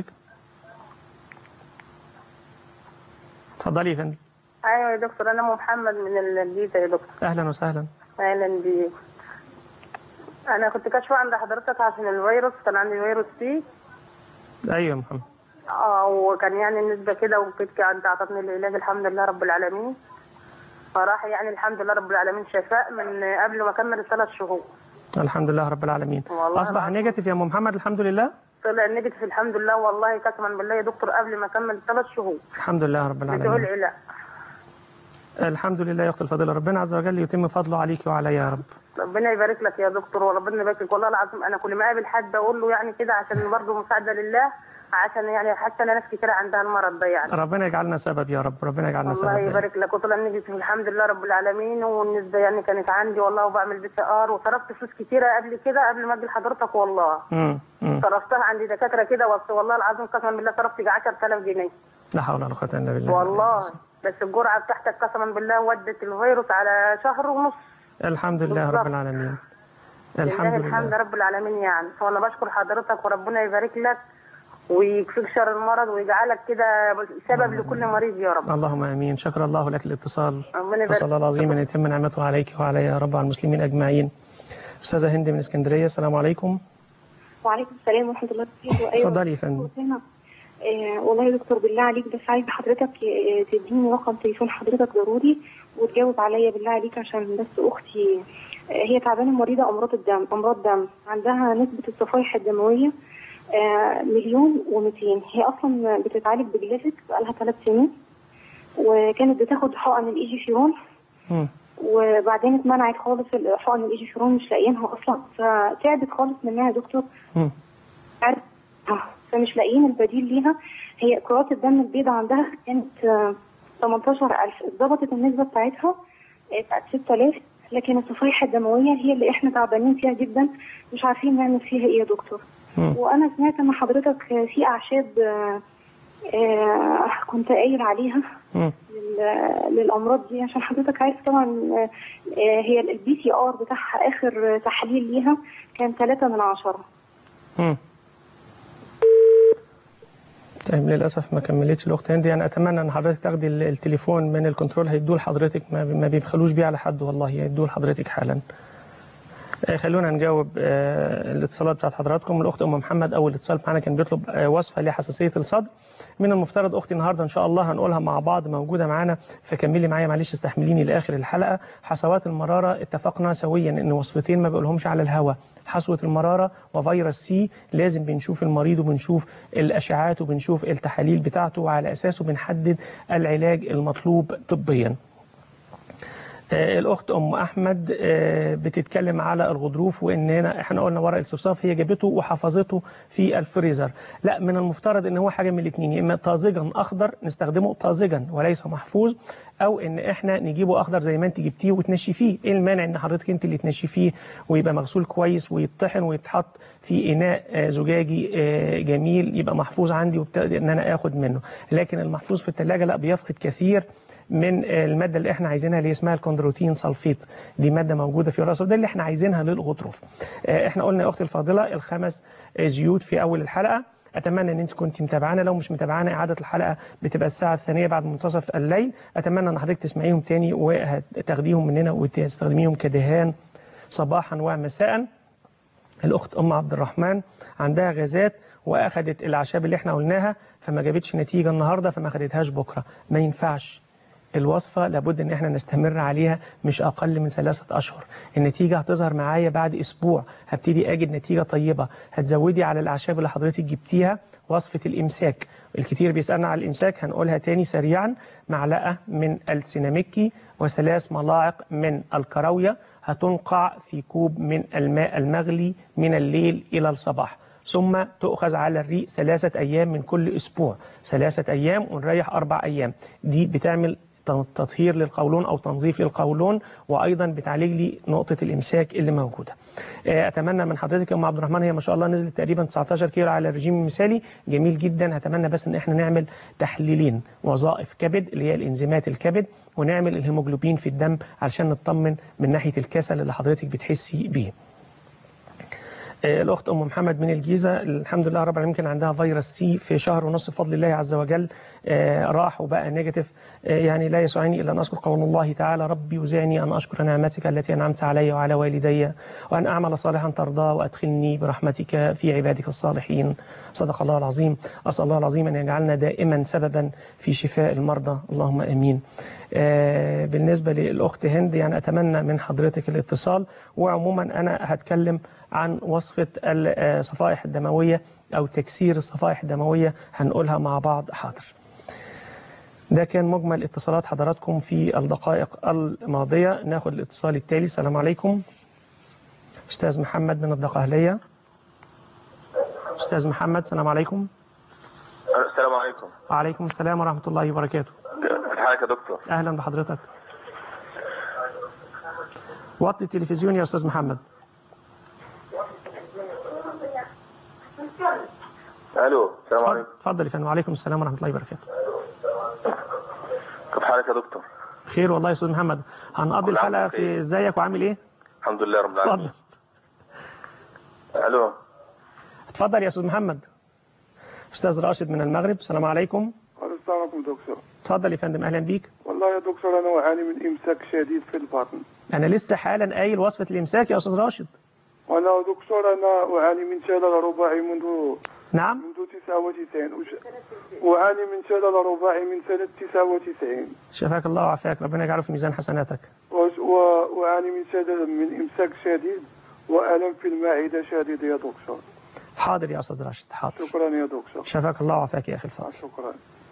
اتفضلي يا فندم ايوه يا دكتور انا ام محمد من الجيزة يا دكتور اهلا وسهلا اهلا بيك انا كنت كاشفة عند حضرتك عشان الفيروس كان عندي فيروس سي ايوه يا محمد اه وكان يعني النسبة كده وكنت انت اعطتني العلاج الحمد لله رب العالمين فراح يعني الحمد لله رب العالمين شفاء من قبل ما اكمل الثلاث شهور الحمد لله رب العالمين والله اصبح العظيم. نيجاتيف يا ام محمد الحمد لله طلع نيجاتيف الحمد لله والله قسما بالله يا دكتور قبل ما اكمل الثلاث شهور الحمد لله رب بتوع العالمين العلاج الحمد لله يا اخت الفاضله ربنا عز وجل يتم فضله عليك وعلي يا رب ربنا يبارك لك يا دكتور وربنا يبارك لك والله العظيم انا كل ما اقابل حد اقول له يعني كده عشان برضه مساعده لله عشان يعني حتى انا ناس كتير عندها المرض ده يعني ربنا يجعلنا سبب يا رب ربنا يجعلنا سبب الله دايما. يبارك لك وطلع نيجي الحمد لله رب العالمين والنسبه يعني كانت عندي والله وبعمل بي سي ار وصرفت فلوس كتيره قبل كده قبل ما اجي لحضرتك والله مم. مم. صرفتها عند دكاتره كده بس والله العظيم قسما بالله صرفت يجي 10000 جنيه لا حول ولا قوه الا بالله والله بس الجرعه بتاعتك قسما بالله ودت الفيروس على شهر ونص الحمد لله بالظبط. رب العالمين الحمد الحمد لله الحمد لله رب العالمين يعني وانا بشكر حضرتك وربنا يبارك لك ويكفيك شر المرض ويجعلك كده سبب لكل مريض يا رب اللهم امين شكر الله لك الاتصال ربنا يبارك وصلى الله العظيم ان يتم نعمته عليك وعلي يا رب وعلى المسلمين اجمعين استاذه هند من اسكندريه السلام عليكم وعليكم السلام ورحمة الله وبركاته اتفضلي يا فندم هنا آه والله يا دكتور بالله عليك بس عايزة حضرتك آه، تديني رقم تليفون حضرتك ضروري وتجاوب عليا بالله عليك عشان بس أختي آه هي تعبانة مريضة أمراض الدم أمراض دم عندها نسبة الصفائح الدموية آه مليون ومئتين هي أصلا بتتعالج بجلافك بقالها ثلاث سنين وكانت بتاخد حقن الإيجي فيرون مم. وبعدين اتمنعت خالص حقن الإيجي فيرون مش لاقيينها أصلا فتعبت خالص منها يا دكتور مم. عارف آه، فمش لاقيين البديل ليها هي كرات الدم البيضاء عندها كانت آه، 18000 اتظبطت النسبة بتاعتها آه، بقت 6000 لكن الصفائح الدموية هي اللي احنا تعبانين فيها جدا مش عارفين نعمل فيها ايه يا دكتور مم. وانا سمعت ان حضرتك آه، في اعشاب آه، آه، كنت قايل عليها مم. لل- للامراض دي عشان حضرتك عارف طبعا آه، آه، هي البي سي ار بتاعها اخر تحليل ليها كان 3 من عشرة مم. طيب للاسف ما كملتش الاخت هند يعني اتمنى ان حضرتك تاخدي ال- التليفون من الكنترول هيدوه لحضرتك ما, ما بيبخلوش بيه على حد والله هيدوه لحضرتك حالا آه، خلونا نجاوب آه، الاتصالات بتاعت حضراتكم الاخت ام محمد اول اتصال معانا كان بيطلب آه، وصفه لحساسيه الصدر من المفترض اختي النهارده ان شاء الله هنقولها مع بعض موجوده معانا فكملي معايا معلش استحمليني لاخر الحلقه حصوات المراره اتفقنا سويا ان وصفتين ما بقولهمش على الهوا حصوه المراره وفيروس سي لازم بنشوف المريض وبنشوف الاشعاعات وبنشوف التحاليل بتاعته وعلى اساسه بنحدد العلاج المطلوب طبيا آه، الاخت ام احمد آه، بتتكلم على الغضروف وان هنا احنا قلنا ورق الصفصاف هي جابته وحفظته في الفريزر لا من المفترض ان هو حاجه من الاثنين يا اما طازجا اخضر نستخدمه طازجا وليس محفوظ او ان احنا نجيبه اخضر زي ما انت جبتيه وتنشفيه ايه المانع ان حضرتك انت اللي تنشفيه ويبقى مغسول كويس ويطحن ويتحط في اناء آه، زجاجي آه، جميل يبقى محفوظ عندي وابتدي ان انا اخد منه لكن المحفوظ في الثلاجه لا بيفقد كثير من المادة اللي احنا عايزينها اللي اسمها الكوندروتين سلفيت دي مادة موجودة في الرأس وده اللي احنا عايزينها للغضروف آه، احنا قلنا يا اختي الفاضلة الخمس زيوت في اول الحلقة اتمنى ان انت كنت متابعانا لو مش متابعانا اعاده الحلقه بتبقى الساعه الثانيه بعد منتصف الليل اتمنى ان حضرتك تسمعيهم تاني وتاخديهم مننا وتستخدميهم كدهان صباحا ومساء الاخت ام عبد الرحمن عندها غازات واخدت الاعشاب اللي احنا قلناها فما جابتش نتيجه النهارده فما خدتهاش بكره ما ينفعش الوصفة لابد ان احنا نستمر عليها مش اقل من ثلاثة اشهر النتيجة هتظهر معايا بعد اسبوع هبتدي اجد نتيجة طيبة هتزودي على الاعشاب اللي حضرتك جبتيها وصفة الامساك الكتير بيسألنا على الامساك هنقولها تاني سريعا معلقة من السيناميكي وثلاث ملاعق من الكراوية هتنقع في كوب من الماء المغلي من الليل الى الصباح ثم تؤخذ على الريق ثلاثة أيام من كل أسبوع ثلاثة أيام ونريح أربع أيام دي بتعمل تطهير للقولون أو تنظيف للقولون وأيضا بتعالج لي نقطة الإمساك اللي موجودة آه، أتمنى من حضرتك يا أم عبد الرحمن هي ما شاء الله نزلت تقريبا 19 كيلو على الرجيم المثالي جميل جدا هتمنى بس إن احنا نعمل تحليلين وظائف كبد اللي هي الإنزيمات الكبد ونعمل الهيموجلوبين في الدم علشان نطمن من ناحية الكسل اللي حضرتك بتحسي بيه آه، الأخت أم محمد من الجيزة الحمد لله رب العالمين كان عندها فيروس سي في شهر ونصف بفضل الله عز وجل آه، راح وبقى نيجاتيف آه، يعني لا يسعني إلا أن أذكر قول الله تعالى ربي وزعني أن أشكر نعمتك التي أنعمت علي وعلى والدي وأن أعمل صالحا ترضاه وأدخلني برحمتك في عبادك الصالحين صدق الله العظيم أسأل الله العظيم أن يجعلنا دائما سببا في شفاء المرضى اللهم أمين آه، بالنسبة للأخت هند يعني أتمنى من حضرتك الاتصال وعموما أنا هتكلم عن وصفة الصفائح الدموية أو تكسير الصفائح الدموية هنقولها مع بعض حاضر ده كان مجمل اتصالات حضراتكم في الدقائق الماضية ناخد الاتصال التالي السلام عليكم أستاذ محمد من الدقهلية أستاذ محمد السلام عليكم السلام عليكم وعليكم السلام ورحمة الله وبركاته كيف حالك يا دكتور أهلا بحضرتك وطي التلفزيون يا أستاذ محمد الو السلام عليكم اتفضل يا فندم وعليكم السلام ورحمة الله وبركاته كيف حالك يا دكتور خير والله يا أستاذ محمد هنقضي الله الحلقة يعافيك. في ازيك وعامل إيه الحمد لله رب العالمين اتفضل الو اتفضل يا أستاذ محمد أستاذ راشد من المغرب السلام عليكم السلام عليكم دكتور اتفضل يا فندم أهلا بيك والله يا دكتور انا اعاني من امساك شديد في البطن أنا لسه حالا قايل وصفة الإمساك يا أستاذ راشد وانا دكتور انا اعاني من شلل رباعي منذ نعم منذ 99 وش... اعاني من شلل رباعي من سنه 99 شفاك الله وعافاك ربنا يجعله في ميزان حسناتك وش- و- واعاني من شلل من امساك شديد والم في المعده شديد يا دكتور حاضر يا أستاذ راشد حاضر شكرا يا دكتور شفاك الله وعافاك يا أخي الفاضل شكرا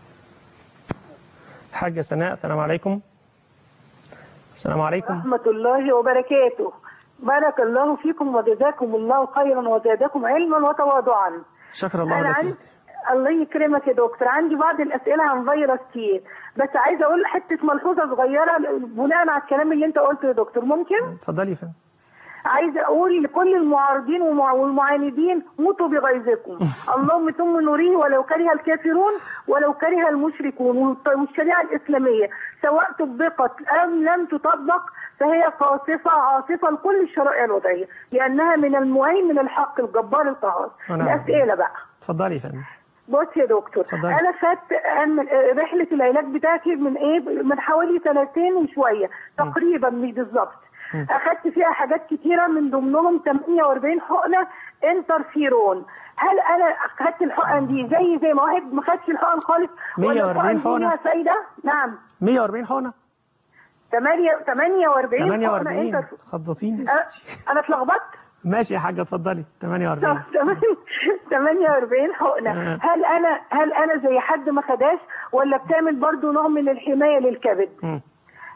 حاجة سناء السلام عليكم السلام عليكم ورحمة الله وبركاته بارك الله فيكم وجزاكم الله خيرا وزادكم علما وتواضعا شكر الله أنا لك عندي الله يكرمك يا دكتور عندي بعض الأسئلة عن فيروس تي بس عايزة أقول حتة ملحوظة صغيرة بناء على الكلام اللي أنت قلته يا دكتور ممكن؟ اتفضلي يا فندم عايزة أقول لكل المعارضين ومع- والمعاندين موتوا بغيظكم اللهم ثم نريه ولو كره الكافرون ولو كره المشركون والط- والشريعة الإسلامية سواء طبقت أم لم تطبق فهي قاصفة عاصفة لكل الشرائع الوضعية لأنها من المهيمن الحق الجبار القهار نعم. الأسئلة بقى اتفضلي يا فندم بص يا دكتور اتفضلي. انا خدت أن- رحله العلاج بتاعتي من ايه من حوالي سنتين وشويه تقريبا مش بالظبط مم. اخدت فيها حاجات كتيره من ضمنهم 48 حقنه انترفيرون هل انا اخدت الحقن دي زي زي ما واحد ما خدش الحقن خالص ولا 140 الحقن دي حقنة؟ ليها فايده نعم 140 حقنة 8 48 حقنه 48 انترفيرون خضتيني أنا- انا اتلخبطت ماشي يا حاجة اتفضلي 48 48 حقنه آه. هل انا هل انا زي حد ما خداش ولا بتعمل برضو نوع من الحمايه للكبد مم.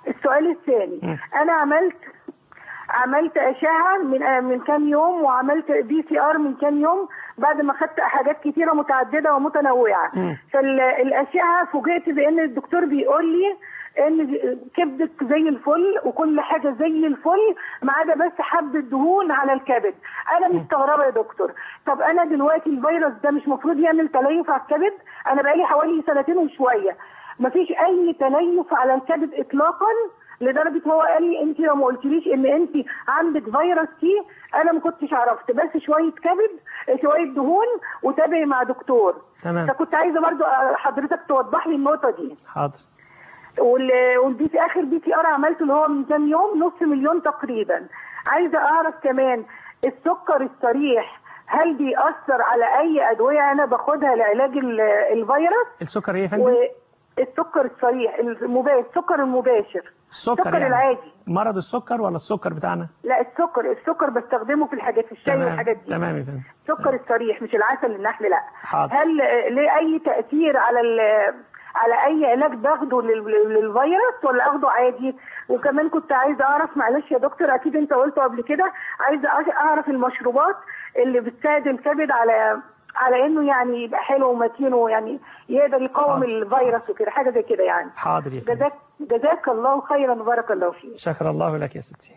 السؤال الثاني مم. انا عملت عملت اشعه من من كام يوم وعملت بي سي ار من كام يوم بعد ما خدت حاجات كتيره متعدده ومتنوعه مم. فالاشعه فوجئت بان الدكتور بيقول لي ان كبدك زي الفل وكل حاجه زي الفل ما عدا بس حبه دهون على الكبد انا مستغربه يا دكتور طب انا دلوقتي الفيروس ده مش المفروض يعمل تليف على الكبد انا بقالي حوالي سنتين وشويه مفيش اي تليف على الكبد اطلاقا لدرجه هو قال لي انت لو ما قلتليش ان انت عندك فيروس سي انا ما كنتش عرفت بس شويه كبد شويه دهون وتابعي مع دكتور تمام فكنت عايزه برضو حضرتك توضح لي النقطه دي حاضر وال- والبي سي اخر بي سي ار عملته اللي هو من كام يوم نص مليون تقريبا عايزه اعرف كمان السكر الصريح هل بيأثر على اي ادويه انا باخدها لعلاج ال- الفيروس السكر ايه يا فندم والسكر الصريح المباشر السكر المباشر السكر السكر يعني العادي مرض السكر ولا السكر بتاعنا لا السكر السكر بستخدمه في الحاجات في الشاي تمام والحاجات دي تمام يا فندم السكر الصريح مش العسل النحل لا حاضر. هل آه، ليه اي تاثير على ال- على اي علاج باخده لل- للفيروس ولا اخده عادي وكمان كنت عايزه اعرف معلش يا دكتور اكيد انت قلته قبل كده عايزه أع- اعرف المشروبات اللي بتساعد الكبد على على انه يعني يبقى حلو ومتين ويعني يقدر يقاوم حاضر. الفيروس وكده حاجه زي كده يعني حاضر يا فندم جزاك جزاك الله خيرا وبارك الله فيك شكر الله لك يا ستي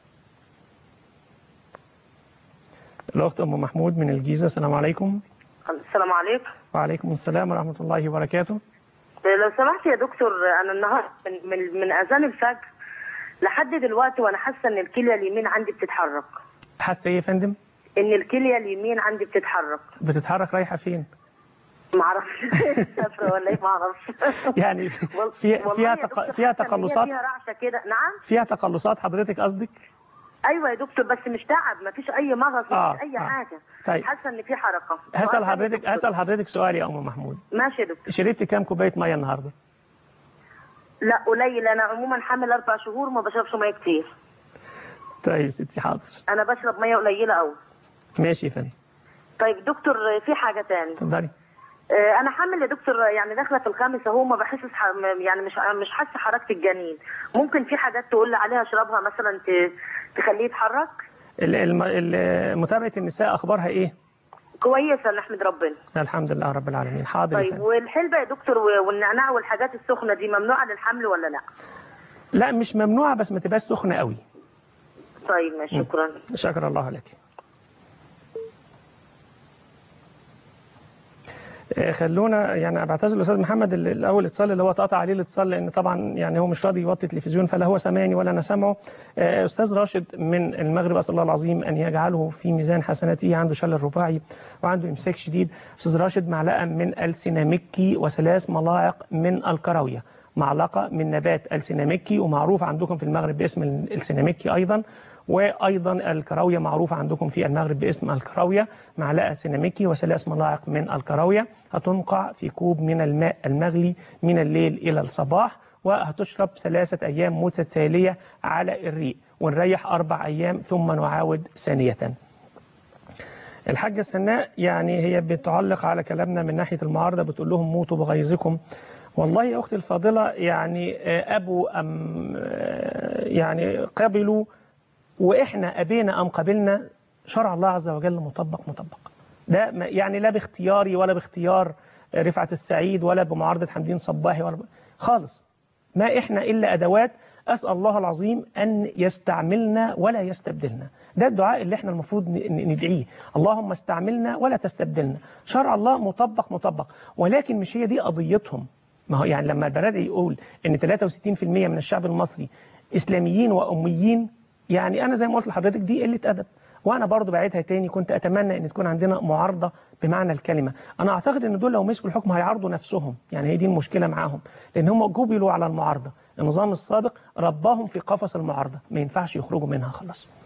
الأخت أم محمود من الجيزة السلام عليكم السلام عليكم وعليكم السلام ورحمة الله وبركاته لو سمحت يا دكتور انا النهارده من, من, من اذان الفجر لحد دلوقتي وانا حاسه ان الكليه اليمين عندي بتتحرك حاسة إيه يا فندم ان الكليه اليمين عندي بتتحرك بتتحرك رايحة فين ما اعرفش مسافره ولا ايه ما اعرفش يعني وال- فيها والله فيها يا تق... دكتور فيها حاسة إن هي تقلصات فيها رعشه كده نعم فيها تقلصات حضرتك قصدك ايوه يا دكتور بس مش تعب ما فيش اي مغص ما آه، فيش اي آه. حاجه طيب. حاسه ان في حركه هسأل وأنا يا حضرتك دكتور- هسأل حضرتك سؤال يا أم محمود ماشي يا دكتور شربتي كام كوباية مية النهاردة لا قليل انا عموما حامل اربع شهور ما بشربش ميه كتير طيب يا ستي حاضر انا بشرب ميه قليله قوي ماشي يا فندم طيب دكتور في حاجه تاني اتفضلي آه، انا حامل يا دكتور يعني داخله في الخامس اهو ما بحسش ح- م- يعني مش مش حاسه حركه الجنين ممكن في حاجات تقول لي عليها اشربها مثلا ت- تخليه يتحرك ال- الم- ال- متابعة النساء أخبارها إيه كويسه نحمد ربنا الحمد لله رب العالمين حاضر يا طيب فندم والحلبه يا دكتور و- والنعناع والحاجات السخنه دي ممنوعه للحمل ولا لا لا مش ممنوعة بس ما تبقاش سخنة قوي طيب ماشي شكرا شكر الله لك آه، خلونا يعني بعتذر الاستاذ محمد ال- الاول اتصال اللي هو اتقطع عليه الاتصال لان طبعا يعني هو مش راضي يوطي التلفزيون فلا هو سامعني ولا انا سامعه آه، استاذ راشد من المغرب اسال الله العظيم ان يجعله في ميزان حسناته عنده شلل رباعي وعنده امساك شديد استاذ راشد معلقه من السيناميكي وثلاث ملاعق من الكراويه معلقه من نبات السيناميكي ومعروف عندكم في المغرب باسم السيناميكي ايضا وايضا الكراويه معروفه عندكم في المغرب باسم الكراويه معلقه سيناميكي وثلاث ملاعق من الكراويه هتنقع في كوب من الماء المغلي من الليل الى الصباح وهتشرب ثلاثه ايام متتاليه على الريق ونريح اربع ايام ثم نعاود ثانيه. الحاجة سناء يعني هي بتعلق على كلامنا من ناحية المعارضة بتقول لهم موتوا بغيظكم والله يا أختي الفاضلة يعني آه، أبوا أم آه، يعني قبلوا وإحنا أبينا أم قبلنا شرع الله عز وجل مطبق مطبق ده ما- يعني لا باختياري ولا باختيار رفعت السعيد ولا بمعارضة حمدين صباحي ولا ب- خالص ما إحنا إلا أدوات أسأل الله العظيم أن يستعملنا ولا يستبدلنا ده الدعاء اللي احنا المفروض ن- ن- ندعيه اللهم استعملنا ولا تستبدلنا شرع الله مطبق مطبق ولكن مش هي دي قضيتهم ما هو يعني لما البرادعي يقول ان 63% من الشعب المصري اسلاميين واميين يعني انا زي ما قلت لحضرتك دي قله ادب وانا برضو بعيدها تاني كنت اتمنى ان تكون عندنا معارضه بمعنى الكلمه انا اعتقد ان دول لو مسكوا الحكم هيعارضوا نفسهم يعني هي دي المشكله معاهم لان هم جبلوا على المعارضه النظام السابق رباهم في قفص المعارضه ما ينفعش يخرجوا منها خلاص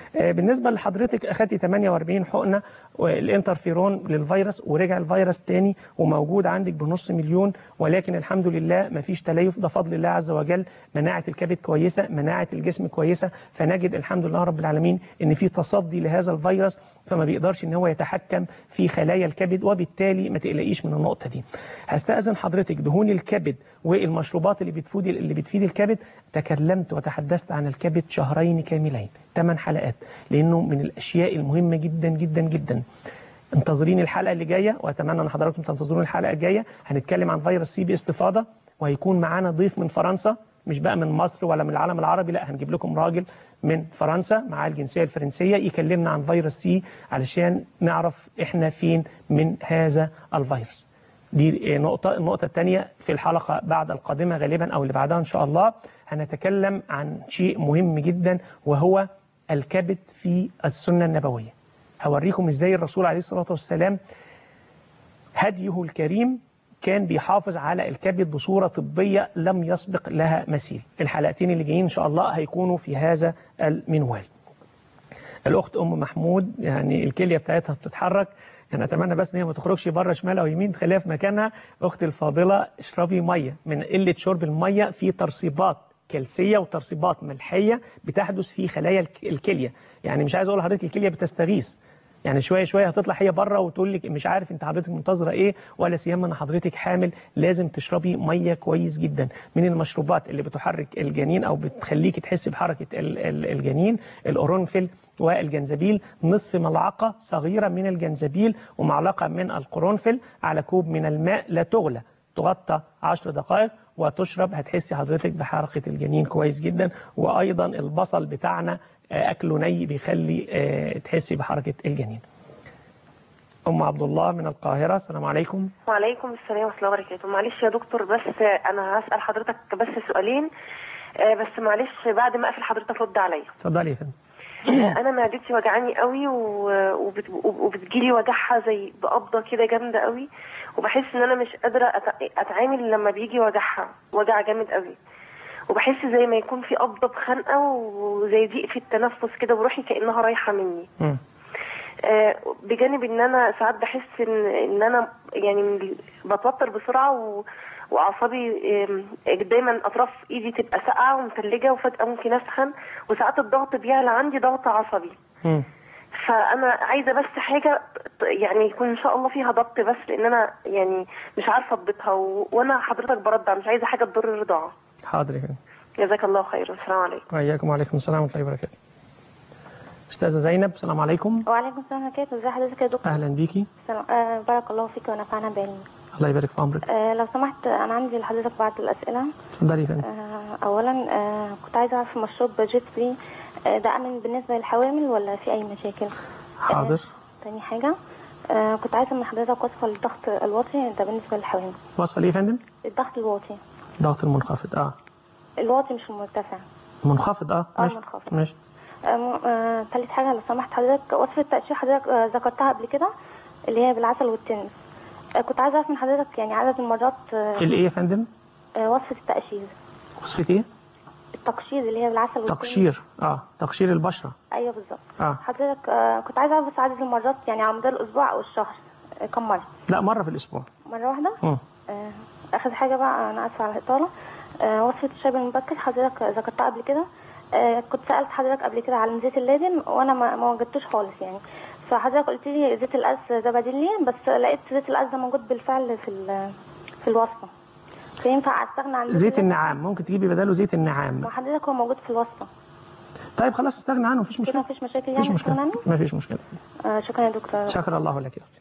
آه، بالنسبه لحضرتك اخدتي 48 حقنه الانترفيرون للفيروس ورجع الفيروس تاني وموجود عندك بنص مليون ولكن الحمد لله ما فيش تليف ده فضل الله عز وجل مناعه الكبد كويسه مناعه الجسم كويسه فنجد الحمد لله رب العالمين ان في تصدي لهذا الفيروس فما بيقدرش ان هو يتحكم في خلايا الكبد وبالتالي ما تقلقيش من النقطه دي هستاذن حضرتك دهون الكبد والمشروبات اللي بتفيد اللي بتفيد الكبد تكلمت وتحدثت عن الكبد شهرين كاملين ثمان حلقات لانه من الاشياء المهمه جدا جدا جدا انتظرين الحلقه اللي جايه واتمنى ان حضراتكم تنتظرون الحلقه الجايه هنتكلم عن فيروس سي باستفاضه وهيكون معانا ضيف من فرنسا مش بقى من مصر ولا من العالم العربي لا هنجيب لكم راجل من فرنسا مع الجنسيه الفرنسيه يكلمنا عن فيروس سي علشان نعرف احنا فين من هذا الفيروس دي نقطة النقطة الثانية في الحلقة بعد القادمة غالبا أو اللي بعدها إن شاء الله هنتكلم عن شيء مهم جدا وهو الكبد في السنة النبوية هوريكم إزاي الرسول عليه الصلاة والسلام هديه الكريم كان بيحافظ على الكبد بصورة طبية لم يسبق لها مثيل الحلقتين اللي جايين إن شاء الله هيكونوا في هذا المنوال الأخت أم محمود يعني الكلية بتاعتها بتتحرك يعني اتمنى بس ان هي ما تخرجش بره شمال او يمين تخليها في مكانها اختي الفاضله اشربي ميه من قله شرب الميه في ترسيبات كلسيه وترسيبات ملحيه بتحدث في خلايا الك- الكليه يعني مش عايز اقول لحضرتك الكليه بتستغيث يعني شويه شويه هتطلع هي بره وتقول لك مش عارف انت حضرتك منتظره ايه ولا سيما ان حضرتك حامل لازم تشربي ميه كويس جدا من المشروبات اللي بتحرك الجنين او بتخليكي تحسي بحركه ال- ال- الجنين القرنفل والجنزبيل نصف ملعقه صغيره من الجنزبيل ومعلقه من القرنفل على كوب من الماء لا تغلى تغطى 10 دقائق وتشرب هتحسي حضرتك بحركه الجنين كويس جدا وايضا البصل بتاعنا آه، اكله ني بيخلي آه، تحسي بحركه الجنين ام عبد الله من القاهره السلام عليكم وعليكم السلام ورحمة الله وبركاته معلش يا دكتور بس أنا هسأل حضرتك بس سؤالين آه، بس معلش بعد ما أقفل حضرتك رد عليا اتفضلي يا فندم أنا معدتي وجعاني قوي و- وبت- وبتجيلي وجعها زي بقبضة كده جامدة قوي وبحس إن أنا مش قادرة أت- أتعامل لما بيجي وجعها وجع جامد قوي وبحس زي ما يكون في قبضة بخنقة وزي ضيق في التنفس كده وروحي كأنها رايحة مني مم. آه، بجانب ان انا ساعات بحس ان ان انا يعني بتوتر بسرعه و... واعصابي آم، دايما اطراف ايدي تبقى ساقعه ومتلجه وفجاه ممكن اسخن وساعات الضغط بيعلى عندي ضغط عصبي مم. فانا عايزه بس حاجه ت- يعني يكون ان شاء الله فيها ضبط بس لان انا يعني مش عارفه اضبطها و... وانا حضرتك برضع مش عايزه حاجه تضر الرضاعه حاضر يا فندم جزاك الله خيرا السلام عليكم وإياكم وعليكم السلام ورحمة الله وبركاته أستاذة زينب السلام عليكم وعليكم السلام ورحمة الله ازي حضرتك يا دكتور أهلا بيكي السلام- آه بارك الله فيك ونفعنا بعلمك الله يبارك في عمرك آه لو سمحت انا عندي لحضرتك بعض الاسئله اتفضلي يا فندم آه اولا آه كنت عايزه اعرف مشروب جيت فري آه ده امن بالنسبه للحوامل ولا في اي مشاكل حاضر تاني حاجه آه كنت عايزه من حضرتك وصفه للضغط الواطي ده بالنسبه للحوامل وصفة ليه يا فندم الضغط الواطي ضغط المنخفض اه الواطي مش المرتفع منخفض اه آه، ماشي منخفض. ماشي آه م- آه تالت حاجه لو سمحت حضرتك وصفه تقشير حضرتك آه ذكرتها قبل كده اللي هي بالعسل والتنس آه كنت عايزه اعرف من حضرتك يعني عدد المرات آه الايه يا فندم آه وصفه التقشير وصفة ايه التقشير اللي هي بالعسل والتين تقشير اه تقشير البشرة ايوه بالظبط اه حضرتك آه كنت عايزه اعرف بس عدد المرات يعني على مدار الاسبوع او الشهر آه كم مره لا مرة في الأسبوع مره واحده مم. آه اخر حاجه بقى انا اسفه على الاطاله آه وصفه الشاي المبكر حضرتك ذكرتها قبل كده آه كنت سالت حضرتك قبل كده على زيت اللازم وانا ما, ما وجدتوش خالص يعني فحضرتك قلت لي زيت القرص ده بديل ليه بس لقيت زيت القرص ده موجود بالفعل في ال- في الوصفه فينفع استغنى عن زيت اللازم؟ النعام ممكن تجيبي بداله زيت النعام وحضرتك هو موجود في الوصفه طيب خلاص استغنى عنه مفيش كده مشكلة مفيش مشاكل يعني مفيش استغنى مشكلة عنه؟ مفيش مشكلة آه شكرا يا دكتور شكر الله لك يا أختي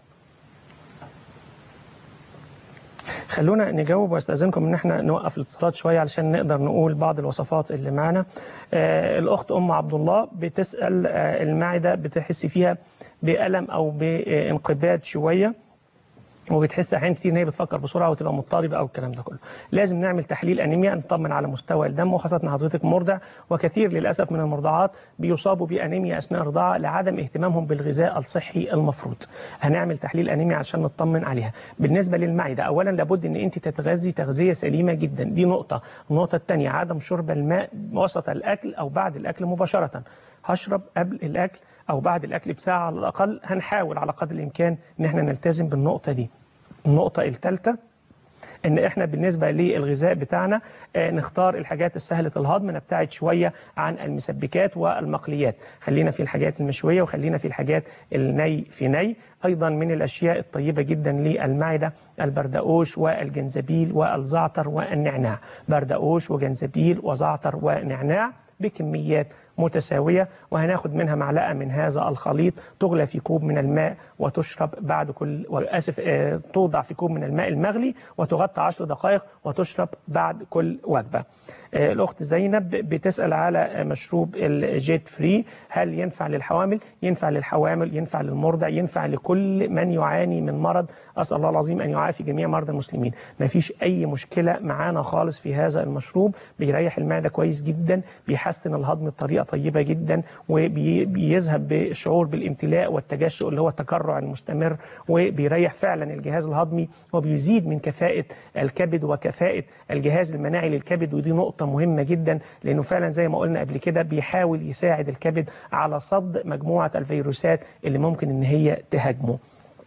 خلونا نجاوب واستاذنكم ان احنا نوقف الاتصالات شويه علشان نقدر نقول بعض الوصفات اللي معانا آه الاخت ام عبد الله بتسال آه المعده بتحس فيها بالم او بانقباض شويه وبتحس احيانا كتير ان هي بتفكر بسرعه وتبقى مضطربه او الكلام ده كله لازم نعمل تحليل انيميا نطمن على مستوى الدم وخاصه ان حضرتك مرضع وكثير للاسف من المرضعات بيصابوا بانيميا اثناء الرضاعه لعدم اهتمامهم بالغذاء الصحي المفروض هنعمل تحليل انيميا عشان نطمن عليها بالنسبه للمعده اولا لابد ان انت تتغذي تغذيه سليمه جدا دي نقطه النقطه الثانيه عدم شرب الماء وسط الاكل او بعد الاكل مباشره هشرب قبل الاكل او بعد الاكل بساعه على الاقل هنحاول على قدر الامكان ان احنا نلتزم بالنقطه دي النقطه الثالثه ان احنا بالنسبه للغذاء بتاعنا آه، نختار الحاجات السهله الهضم نبتعد شويه عن المسبكات والمقليات خلينا في الحاجات المشويه وخلينا في الحاجات الني في ني ايضا من الاشياء الطيبه جدا للمعده البردقوش والجنزبيل والزعتر والنعناع بردقوش وجنزبيل وزعتر ونعناع بكميات متساوية وهناخد منها معلقة من هذا الخليط تغلى في كوب من الماء وتشرب بعد كل وآسف آه، توضع في كوب من الماء المغلي وتغطى 10 دقائق وتشرب بعد كل وجبة آه، الأخت زينب بتسأل على آه، مشروب الجيت فري هل ينفع للحوامل ينفع للحوامل ينفع للمرضع ينفع لكل من يعاني من مرض أسأل الله العظيم أن يعافي جميع مرضى المسلمين ما فيش أي مشكلة معانا خالص في هذا المشروب بيريح المعدة كويس جدا بيحسن الهضم بطريقة طيبة جدا وبيذهب بالشعور بالامتلاء والتجشؤ اللي هو التكرع المستمر وبيريح فعلا الجهاز الهضمي وبيزيد من كفاءة الكبد وكفاءة الجهاز المناعي للكبد ودي نقطة مهمة جدا لأنه فعلا زي ما قلنا قبل كده بيحاول يساعد الكبد على صد مجموعة الفيروسات اللي ممكن إن هي تهاجمه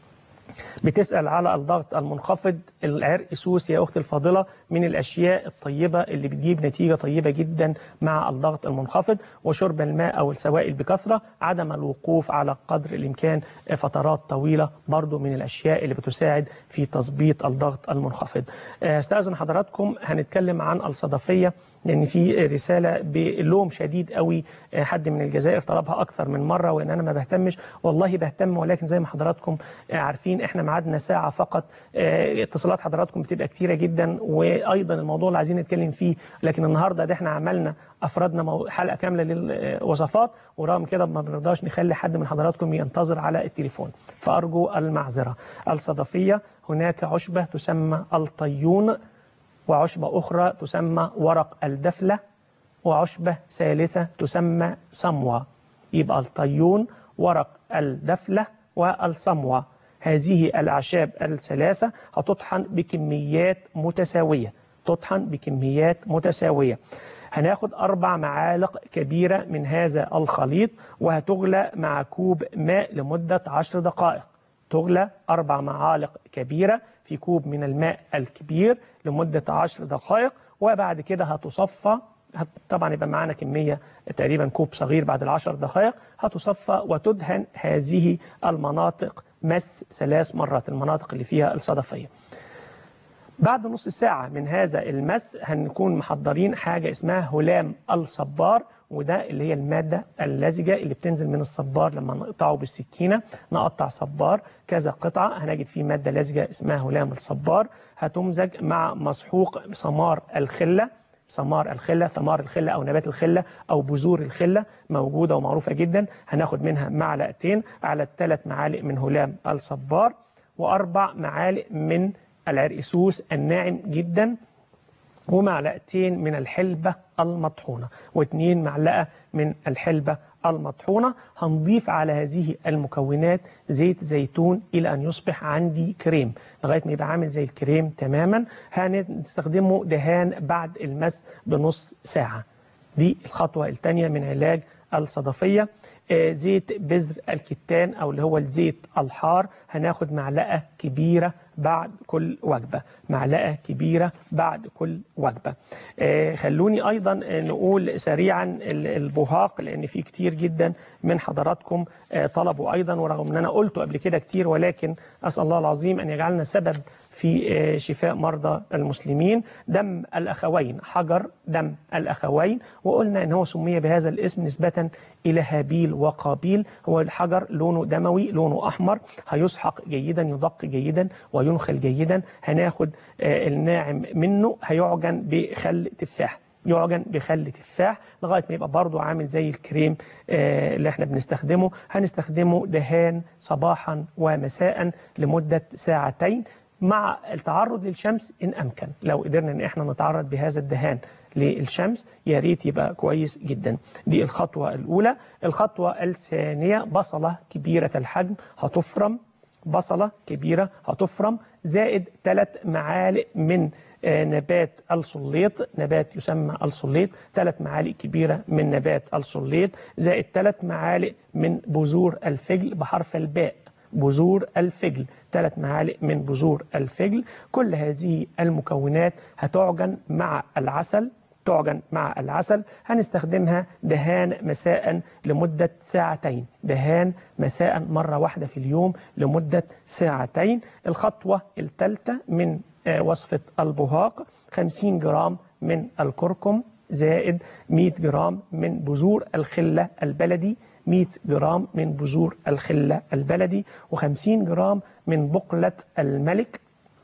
بتسأل على الضغط المنخفض العرق سوس يا أختي الفاضلة من الأشياء الطيبة اللي بتجيب نتيجة طيبة جدا مع الضغط المنخفض وشرب الماء أو السوائل بكثرة عدم الوقوف على قدر الإمكان فترات طويلة برضو من الأشياء اللي بتساعد في تظبيط الضغط المنخفض استاذن حضراتكم هنتكلم عن الصدفية لأن في رسالة بلوم شديد قوي حد من الجزائر طلبها أكثر من مرة وإن أنا ما بهتمش والله بهتم ولكن زي ما حضراتكم عارفين إحنا معادنا ساعة فقط اتصالات حضراتكم بتبقى كتيرة جدا وأيضا الموضوع اللي عايزين نتكلم فيه لكن النهاردة ده إحنا عملنا أفردنا حلقة كاملة للوصفات ورغم كده ما بنرضاش نخلي حد من حضراتكم ينتظر على التليفون فأرجو المعذرة الصدفية هناك عشبة تسمى الطيون وعشبة أخرى تسمى ورق الدفلة وعشبة ثالثة تسمى صموة يبقى الطيون ورق الدفلة والصموة هذه الأعشاب الثلاثة هتطحن بكميات متساوية تطحن بكميات متساوية هناخد أربع معالق كبيرة من هذا الخليط وهتغلى مع كوب ماء لمدة عشر دقائق تغلى أربع معالق كبيرة في كوب من الماء الكبير لمدة عشر دقائق وبعد كده هتصفى طبعا يبقى معانا كمية تقريبا كوب صغير بعد العشر دقائق هتصفى وتدهن هذه المناطق مس ثلاث مرات المناطق اللي فيها الصدفية بعد نص ساعة من هذا المس هنكون محضرين حاجة اسمها هلام الصبار وده اللي هي المادة اللزجة اللي بتنزل من الصبار لما نقطعه بالسكينة نقطع صبار كذا قطعة هنجد فيه مادة لزجة اسمها هلام الصبار هتمزج مع مسحوق ثمار الخلة ثمار الخلة ثمار الخلة أو نبات الخلة أو بذور الخلة موجودة ومعروفة جدا هناخد منها معلقتين على ثلاث معالق من هلام الصبار وأربع معالق من العرقسوس الناعم جدا ومعلقتين من الحلبة المطحونة واثنين معلقة من الحلبة المطحونة هنضيف على هذه المكونات زيت زيتون إلى أن يصبح عندي كريم لغاية ما يبقى عامل زي الكريم تماما هنستخدمه دهان بعد المس بنص ساعة دي الخطوة الثانية من علاج الصدفية زيت بذر الكتان أو اللي هو الزيت الحار هناخد معلقة كبيرة بعد كل وجبة معلقة كبيرة بعد كل وجبة خلوني أيضا نقول سريعا البهاق لأن في كتير جدا من حضراتكم طلبوا أيضا ورغم أن أنا قلته قبل كده كتير ولكن أسأل الله العظيم أن يجعلنا سبب في شفاء مرضى المسلمين دم الأخوين حجر دم الأخوين وقلنا أنه سمي بهذا الاسم نسبة إلى هابيل وقابيل هو الحجر لونه دموي لونه أحمر هيسحق جيدا يدق جيدا وينخل جيدا هناخد الناعم منه هيعجن بخل تفاح يعجن بخل تفاح لغاية ما يبقى برضو عامل زي الكريم اللي احنا بنستخدمه هنستخدمه دهان صباحا ومساء لمدة ساعتين مع التعرض للشمس إن أمكن لو قدرنا إن إحنا نتعرض بهذا الدهان للشمس يا ريت يبقى كويس جدا دي الخطوة الأولى الخطوة الثانية بصلة كبيرة الحجم هتفرم بصلة كبيرة هتفرم زائد 3 معالق من آه، نبات الصليط نبات يسمى الصليط ثلاث معالق كبيرة من نبات الصليط زائد ثلاث معالق من بذور الفجل بحرف الباء بذور الفجل ثلاث معالق من بذور الفجل كل هذه المكونات هتعجن مع العسل تعجن مع العسل هنستخدمها دهان مساء لمدة ساعتين دهان مساء مرة واحدة في اليوم لمدة ساعتين الخطوة الثالثة من آه، وصفة البهاق 50 جرام من الكركم زائد 100 جرام من بذور الخلة البلدي 100 جرام من بذور الخلة البلدي و50 جرام من بقلة الملك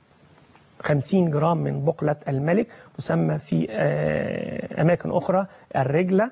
50 جرام من بقلة الملك تسمى في آه، أماكن أخرى الرجلة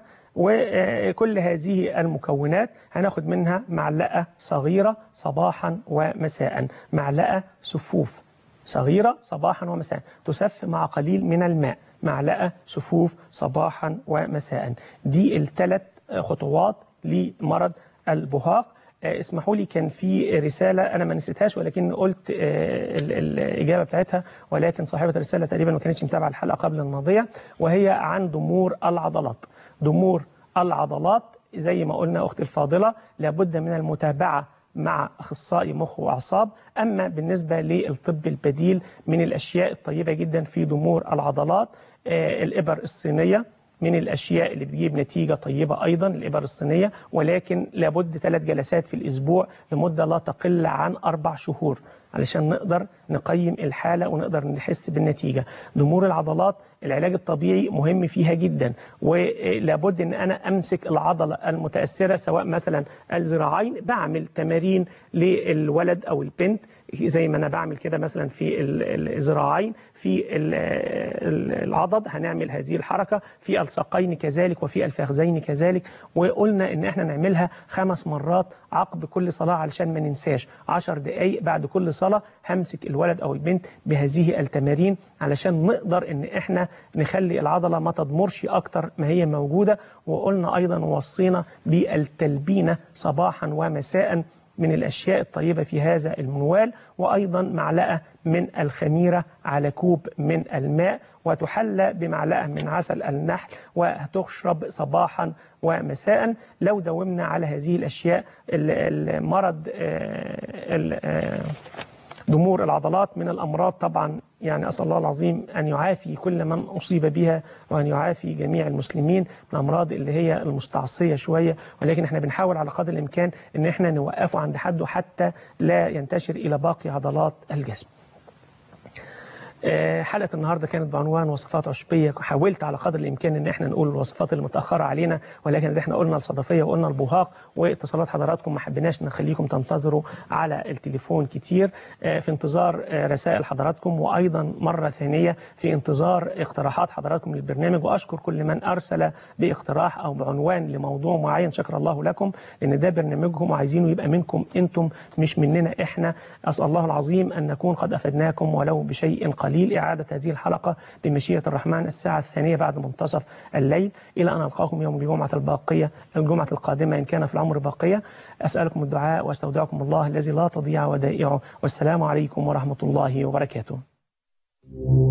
وكل هذه المكونات هناخد منها معلقة صغيرة صباحا ومساء معلقة سفوف صغيرة صباحا ومساء تسف مع قليل من الماء معلقة سفوف صباحا ومساء دي الثلاث خطوات لمرض البهاق آه، اسمحوا لي كان في رسالة أنا ما نسيتهاش ولكن قلت آه، ال- الإجابة بتاعتها ولكن صاحبة الرسالة تقريبا ما كانتش متابعة الحلقة قبل الماضية وهي عن ضمور العضلات ضمور العضلات زي ما قلنا أختي الفاضلة لابد من المتابعة مع أخصائي مخ وأعصاب أما بالنسبة للطب البديل من الأشياء الطيبة جدا في ضمور العضلات آه، الإبر الصينية من الأشياء اللي بتجيب نتيجة طيبة أيضا الإبر الصينية ولكن لابد ثلاث جلسات في الأسبوع لمدة لا تقل عن أربع شهور علشان نقدر نقيم الحالة ونقدر نحس بالنتيجة ضمور العضلات العلاج الطبيعي مهم فيها جدا ولابد ان انا امسك العضلة المتأثرة سواء مثلا الذراعين بعمل تمارين للولد او البنت زي ما انا بعمل كده مثلا في ال- الذراعين في ال- ال- العضد هنعمل هذه الحركة في الساقين كذلك وفي الفخذين كذلك وقلنا ان احنا نعملها خمس مرات عقب كل صلاة علشان ما ننساش عشر دقايق بعد كل صلاة همسك الولد او البنت بهذه التمارين علشان نقدر ان احنا نخلي العضلة ما تضمرش اكتر ما هي موجودة وقلنا ايضا وصينا بالتلبينة صباحا ومساء من الأشياء الطيبة في هذا المنوال وأيضا معلقة من الخميرة على كوب من الماء وتحلى بمعلقة من عسل النحل وهتشرب صباحا ومساء لو داومنا على هذه الأشياء ال- المرض آه، ال- آه، ضمور العضلات من الأمراض طبعا يعني أسأل الله العظيم أن يعافي كل من أصيب بها وأن يعافي جميع المسلمين من الأمراض اللي هي المستعصية شوية ولكن احنا بنحاول على قدر الإمكان أن احنا نوقفه عند حده حتى لا ينتشر إلى باقي عضلات الجسم آه، حلقة النهاردة كانت بعنوان وصفات عشبية حاولت على قدر الإمكان إن احنا نقول الوصفات المتأخرة علينا ولكن احنا قلنا الصدفية وقلنا البهاق واتصالات حضراتكم ما حبيناش نخليكم تنتظروا على التليفون كتير آه، في انتظار آه، رسائل حضراتكم وأيضا مرة ثانية في انتظار اقتراحات حضراتكم للبرنامج وأشكر كل من أرسل باقتراح أو بعنوان لموضوع معين شكر الله لكم لأن ده برنامجهم وعايزينه يبقى منكم أنتم مش مننا إحنا أسأل الله العظيم أن نكون قد أفدناكم ولو بشيء قليل إعادة هذه الحلقة بمشيئة الرحمن الساعة الثانية بعد منتصف الليل إلى أن ألقاكم يوم الجمعة الباقية الجمعة القادمة إن كان في العمر باقية أسألكم الدعاء وأستودعكم الله الذي لا تضيع ودائعه والسلام عليكم ورحمة الله وبركاته